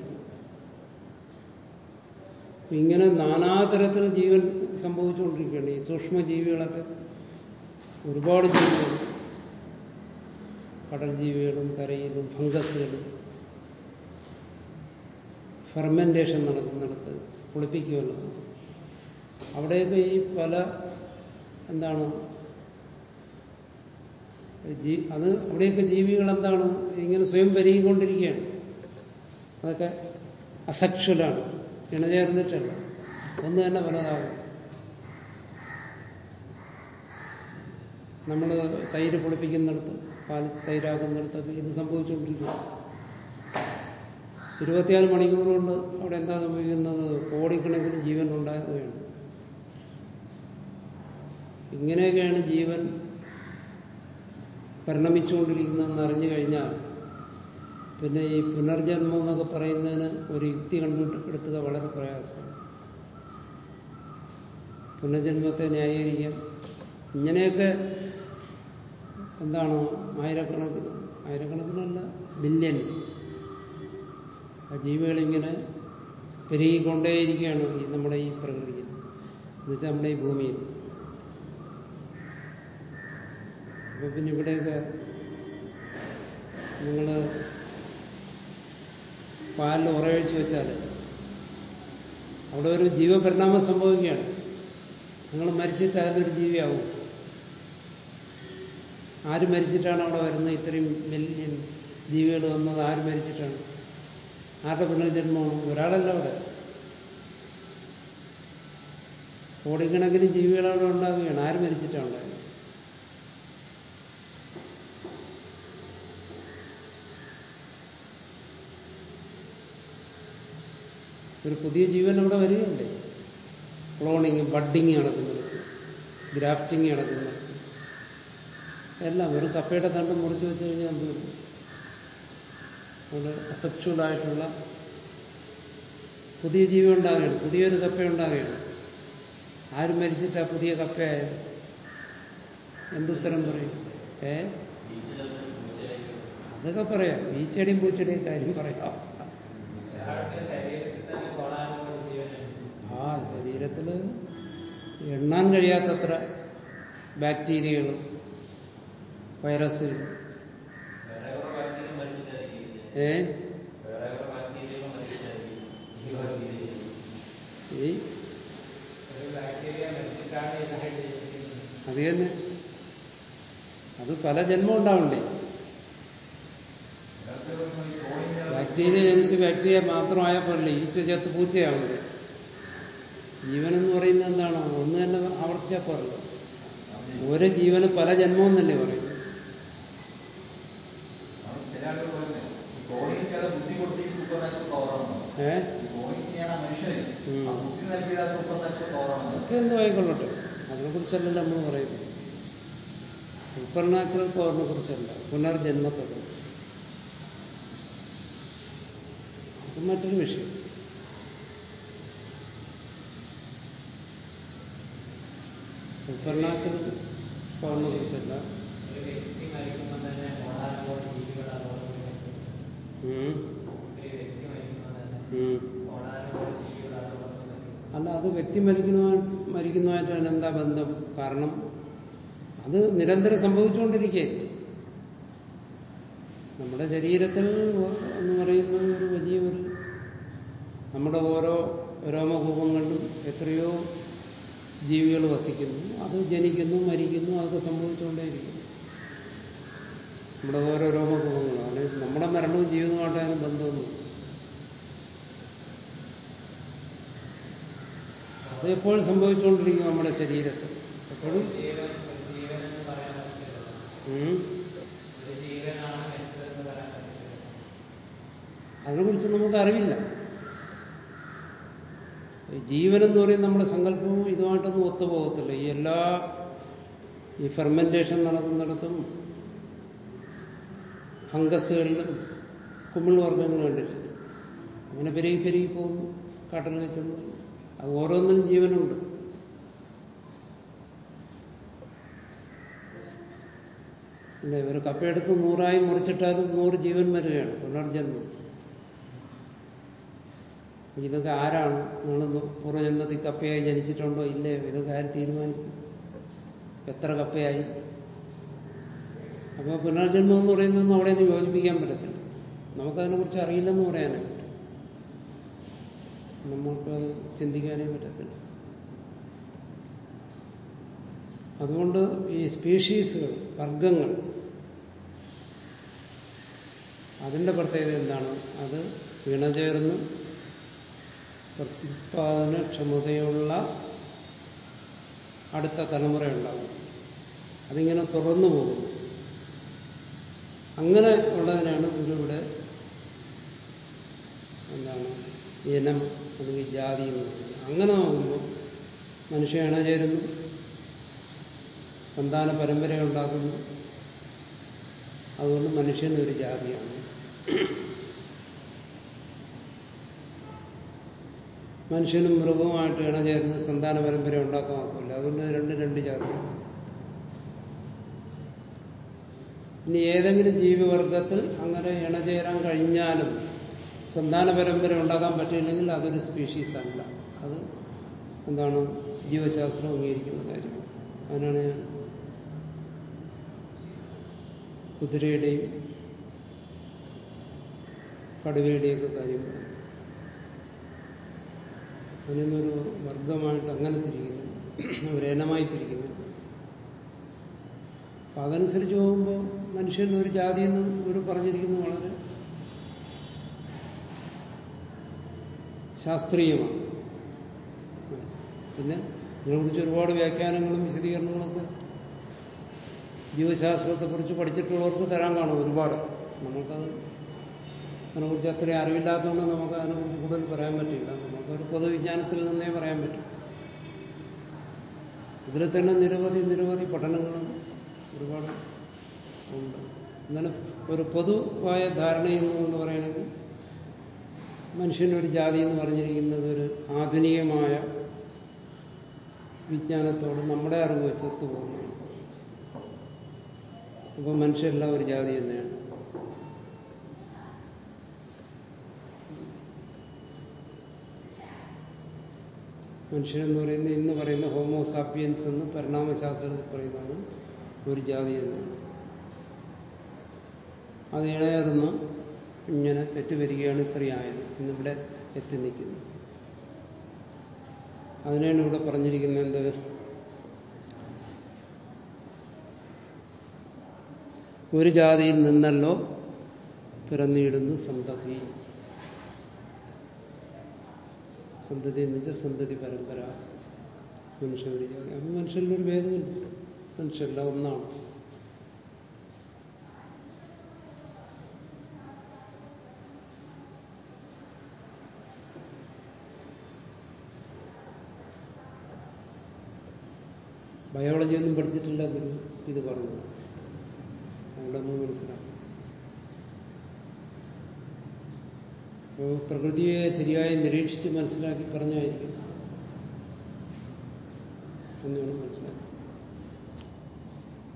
ഇങ്ങനെ നാനാതരത്തിൽ ജീവൻ സംഭവിച്ചുകൊണ്ടിരിക്കുകയാണ് ഈ സൂക്ഷ്മ ജീവികളൊക്കെ ഒരുപാട് ജീവികൾ കടൽ ജീവികളും കരയിലും ഫംഗസുകളും ഫെർമെന്റേഷൻ നടക്കുന്നിടത്ത് കുളിപ്പിക്കുമല്ലോ അവിടെയൊക്കെ ഈ പല എന്താണ് ജീ അത് അവിടെയൊക്കെ ജീവികൾ എന്താണ് ഇങ്ങനെ സ്വയം പെരുകിക്കൊണ്ടിരിക്കുകയാണ് അതൊക്കെ അസക്ഷലാണ് ഇണചേർന്നിട്ടല്ല ഒന്ന് തന്നെ പലതാകും നമ്മൾ തൈര് പൊളിപ്പിക്കുന്നിടത്ത് പാൽ തൈരാക്കുന്നിടത്തൊക്കെ ഇത് സംഭവിച്ചുകൊണ്ടിരിക്കുക ഇരുപത്തിനാല് മണിക്കൂർ കൊണ്ട് അവിടെ എന്താ സംഭവിക്കുന്നത് കോടിക്കണക്കിന് ജീവൻ ഉണ്ടാകുകയാണ് ഇങ്ങനെയൊക്കെയാണ് ജീവൻ പരിണമിച്ചുകൊണ്ടിരിക്കുന്നതെന്ന് അറിഞ്ഞു കഴിഞ്ഞാൽ പിന്നെ ഈ പുനർജന്മം എന്നൊക്കെ പറയുന്നതിന് ഒരു യുക്തി കണ്ടുപിടുത്തുക വളരെ പ്രയാസമാണ് പുനർജന്മത്തെ ന്യായീകരിക്കാൻ ഇങ്ങനെയൊക്കെ എന്താണ് ആയിരക്കണക്കിന് ആയിരക്കണക്കിനല്ല ബില്യൺസ് ആ ജീവികളിങ്ങനെ പെരുകിക്കൊണ്ടേയിരിക്കുകയാണ് ഈ നമ്മുടെ ഈ പ്രകൃതിയിൽ എന്നുവെച്ചാൽ നമ്മുടെ ഈ ഭൂമിയിൽ അപ്പൊ പിന്നെ ഇവിടെയൊക്കെ നിങ്ങൾ പാലിൽ ഉറയൊഴിച്ച് വെച്ചാൽ അവിടെ ഒരു ജീവപരിണാമം സംഭവിക്കുകയാണ് നിങ്ങൾ മരിച്ചിട്ട് അതിലൊരു ജീവിയാവും ആര് മരിച്ചിട്ടാണ് അവിടെ വരുന്നത് ഇത്രയും മില്യൺ ജീവികൾ വന്നത് ആര് മരിച്ചിട്ടാണ് ആരുടെ പുനർജന്മമാണ് ഒരാളല്ല അവിടെ കോടിക്കണക്കിന് ജീവികൾ അവിടെ ഉണ്ടാവുകയാണ് ആര് മരിച്ചിട്ടാണ് ഉണ്ടായത് ഒരു പുതിയ ജീവൻ അവിടെ വരികയല്ലേ ക്ലോണിങ് ബഡ്ഡിങ് നടക്കുന്നത് ഗ്രാഫ്റ്റിങ് നടക്കുന്നത് എല്ലാം ഒരു കപ്പയുടെ തണ്ട് മുറിച്ച് വെച്ച് കഴിഞ്ഞാൽ എന്ത് വരും അവിടെ അസെപ്ച്വലായിട്ടുള്ള പുതിയ ജീവി ഉണ്ടാകുകയാണ് പുതിയൊരു കപ്പ ഉണ്ടാകുകയാണ് ആര് മരിച്ചിട്ടാ പുതിയ കപ്പയായത് എന്തുത്തരം പറയും ഏ അതൊക്കെ പറയാം ഈച്ചടിയും പൂച്ചടിയും കാര്യം പറയാം ആ ശരീരത്തിൽ എണ്ണാൻ കഴിയാത്തത്ര ബാക്ടീരിയകൾ വൈറസുകൾ ഏ ഈ അത് തന്നെ അത് പല ജന്മം ഉണ്ടാവണ്ടേ ബാക്ടീരിയ ജനിച്ച് ബാക്ടീരിയ മാത്രമായ പോലെ ഈച്ച ചേർത്ത് പൂച്ചയാവണ്ടേ ജീവനെന്ന് പറയുന്നത് എന്താണ് ഒന്ന് തന്നെ ആവർത്തിച്ചാൽ പോരല്ലോ ഒരു ജീവന് പല ജന്മവും തന്നെ പറയും ചില ആളുകൾ പറയുന്നത് ഈ കോണിക്ക് ചില ബുദ്ധി കൊടുത്ത് ഈ സൂപ്പർ നാച്ചുറൽ പവറാണ് ഏ ഈ കോണിക്ക് ചെയ്യണ മനുഷ്യന് ഉം. ആ ബുദ്ധി നൽകിയ സൂപ്പർ നാച്ചുറൽ പവറാണ് അതൊക്കെ എന്തോ ആയിക്കൊള്ളട്ടെ അതിനെക്കുറിച്ചല്ലല്ലോ നമ്മൾ പറയുന്നത് സൂപ്പർ നാച്ചുറൽ പവറിനെ കുറിച്ചല്ല പുനർജന്മത്തെ കുറിച്ച് അത് മറ്റൊരു വിഷയം സൂപ്പർ നാച്ചുറൽ പവറിനെ കുറിച്ചല്ല ഒരു വ്യക്തി മരിക്കുമ്പോൾ തന്നെ കോടാനുകോടി ജീവികളാണ് ഓർമ്മിക്കുന്നത്. ഉം. ഒരു വ്യക്തി മരിക്കുമ്പോൾ തന്നെ ഉം. കോടാനുകോടി ജീവികളാണ് ഓർമ്മിക്കുന്നത്. അല്ല അത് വ്യക്തി മരിക്കുന്നതുമായി മരിക്കുന്നതുമായിട്ട് അതിനെന്താ ബന്ധം കാരണം അത് നിരന്തരം സംഭവിച്ചുകൊണ്ടിരിക്കുകയല്ലേ നമ്മുടെ ശരീരത്തിൽ എന്ന് പറയുന്നത് ഒരു വലിയ ഒരു നമ്മുടെ ഓരോ രോമകൂപങ്ങളിലും എത്രയോ ജീവികൾ വസിക്കുന്നു അത് ജനിക്കുന്നു മരിക്കുന്നു അതൊക്കെ സംഭവിച്ചുകൊണ്ടേയിരിക്കുന്നു നമ്മുടെ ഓരോ രോമകൂപങ്ങളും അല്ലെങ്കിൽ നമ്മുടെ മരണവും ജീവിതവുമായിട്ട് അതിന് ബന്ധമൊന്നും അത് എപ്പോഴും സംഭവിച്ചുകൊണ്ടിരിക്കും നമ്മുടെ ശരീരത്തിൽ എപ്പോഴും ജീവൻ ഒരു ജീവൻ എന്ന് പറയാൻ പറ്റില്ല ഉം. ഒരു ജീവനാണ് മരിച്ചതെന്ന് പറയാൻ പറ്റില്ല അതിനെക്കുറിച്ച് നമുക്ക് അറിവില്ല ഈ ജീവൻ എന്ന് പറയുന്ന നമ്മുടെ സങ്കല്പവും ഇതുമായിട്ടൊന്നും ഒത്തുപോകത്തില്ല ഈ എല്ലാ ഈ ഫെർമെന്റേഷൻ നടക്കുന്നിടത്തും ഫംഗസുകളിലും കുമിൾ വർഗ്ഗങ്ങൾ കണ്ടില്ല അങ്ങനെ പെരുകി പെരുകി പോകുന്നു കാട്ടിൽ ചെന്ന് അത് ഓരോന്നിനും ജീവനുണ്ട് അല്ലേ ഒരു കപ്പയെടുത്ത് നൂറായി മുറിച്ചിട്ടാലും നൂറ് ജീവൻ വരികയാണ് പുനർജന്മം ഇതൊക്കെ ആരാണ് നിങ്ങൾ പൂർവ്വജന്മത്തിൽ കപ്പയായി ജനിച്ചിട്ടുണ്ടോ ഇല്ലയോ ഇതൊക്കെ ആര് തീരുമാനിക്കും എത്ര കപ്പയായി അപ്പോൾ പുനർജന്മം എന്ന് പറയുന്നതൊന്നും അവിടെ നിന്ന് യോജിപ്പിക്കാൻ പറ്റത്തില്ല നമുക്കതിനെക്കുറിച്ച് അറിയില്ലെന്ന് പറയാനേ പറ്റും നമുക്കത് ചിന്തിക്കാനേ പറ്റത്തില്ല അതുകൊണ്ട് ഈ സ്പീഷീസുകൾ വർഗങ്ങൾ അതിന്റെ പ്രത്യേകത എന്താണ് അത് ഇണചേർന്ന് പ്രത്യുത്പാദന ക്ഷമതയുള്ള അടുത്ത തലമുറ ഉണ്ടാകും അതിങ്ങനെ തുറന്നു പോകും അങ്ങനെ ഉള്ളതിനാണ് ഗുരു ഇവിടെ എന്താണ് ഇനം അല്ലെങ്കിൽ ജാതി എന്ന് പറയുന്നത് അങ്ങനെ നോക്കുമ്പോൾ മനുഷ്യ ഇണചേരുന്നു സന്താന പരമ്പര ഉണ്ടാക്കുന്നു അതുകൊണ്ട് മനുഷ്യൻ ഒരു ജാതിയാണ് മനുഷ്യനും മൃഗവുമായിട്ട് ഇണചേർന്ന് സന്താന പരമ്പര ഉണ്ടാക്കാൻ നോക്കില്ല അതുകൊണ്ട് രണ്ട് രണ്ട് ജാതിയാണ് ഇനി ഏതെങ്കിലും ജീവിവർഗത്തിൽ അങ്ങനെ ഇണചേരാൻ കഴിഞ്ഞാലും സന്താന പരമ്പര ഉണ്ടാക്കാൻ പറ്റിയില്ലെങ്കിൽ അതൊരു സ്പീഷീസ് അല്ല അത് എന്താണ് ജീവശാസ്ത്രം അംഗീകരിക്കുന്ന കാര്യമാണ് അതിനാണ് ഞാൻ കുതിരയുടെയും കടുവയുടെയൊക്കെ കാര്യം പറയുന്നത് അതിനൊരു വർഗമായിട്ട് അങ്ങനെ തിരിക്കുന്നു ഒരു ഇനമായി തിരിക്കുന്നു അപ്പൊ അതനുസരിച്ച് പോകുമ്പോൾ മനുഷ്യൻ ഒരു ജാതി എന്ന് ഒരു പറഞ്ഞിരിക്കുന്നത് വളരെ ശാസ്ത്രീയമാണ് പിന്നെ ഇതിനെക്കുറിച്ച് ഒരുപാട് വ്യാഖ്യാനങ്ങളും വിശദീകരണങ്ങളൊക്കെ ജീവശാസ്ത്രത്തെക്കുറിച്ച് പഠിച്ചിട്ടുള്ളവർക്ക് തരാൻ കാണും ഒരുപാട് നമുക്കത് അതിനെക്കുറിച്ച് അത്രയും അറിവില്ലാത്തതുകൊണ്ട് നമുക്ക് അതിനെക്കുറിച്ച് കൂടുതൽ പറയാൻ പറ്റില്ല നമുക്കൊരു പൊതുവിജ്ഞാനത്തിൽ നിന്നേ പറയാൻ പറ്റും ഇതിൽ തന്നെ നിരവധി നിരവധി പഠനങ്ങളും ഒരുപാട് ഉണ്ട് എന്നാലും ഒരു പൊതുവായ ധാരണയിൽ നിന്നുകൊണ്ട് പറയുകയാണെങ്കിൽ മനുഷ്യനൊരു ജാതി എന്ന് പറഞ്ഞിരിക്കുന്നത് ഒരു ആധുനികമായ വിജ്ഞാനത്തോട് നമ്മുടെ അറിവ് വെച്ച് ഒത്തുപോകുന്നതാണ് അപ്പോൾ മനുഷ്യരെല്ലാം ഒരു ജാതി തന്നെയാണ് മനുഷ്യനെന്ന് പറയുന്നത് ഇന്ന് പറയുന്ന ഹോമോസാപ്പിയൻസ് എന്ന് പരിണാമശാസ്ത്രത്തിൽ പറയുന്നത് ഒരു ജാതി എന്നാണ് അത് ഇണയർന്ന് ഇങ്ങനെ പെറ്റുവരികയാണ് ഇത്രയായത് ഇന്നിവിടെ എത്തി നിൽക്കുന്നത് അതിനാണ് ഇവിടെ പറഞ്ഞിരിക്കുന്നത് എന്ത് ഒരു ജാതിയിൽ നിന്നല്ലോ പിറന്നിടുന്നു സന്തതി സന്തതി എന്ന് വെച്ചാൽ സന്തതി പരമ്പര മനുഷ്യ ഒരു ജാതി അപ്പം മനുഷ്യരിലൊരു ഭേദമില്ല മനുഷ്യരെല്ലാം ഒന്നാണ് ബയോളജി ഒന്നും പഠിച്ചിട്ടില്ല ഗുരു ഇത് പറഞ്ഞത് അവിടെ നമ്മൾ മനസ്സിലാക്കും അപ്പോൾ പ്രകൃതിയെ ശരിയായി നിരീക്ഷിച്ച് മനസ്സിലാക്കി പറഞ്ഞായിരിക്കും എന്ന് വേണം മനസ്സിലാക്കി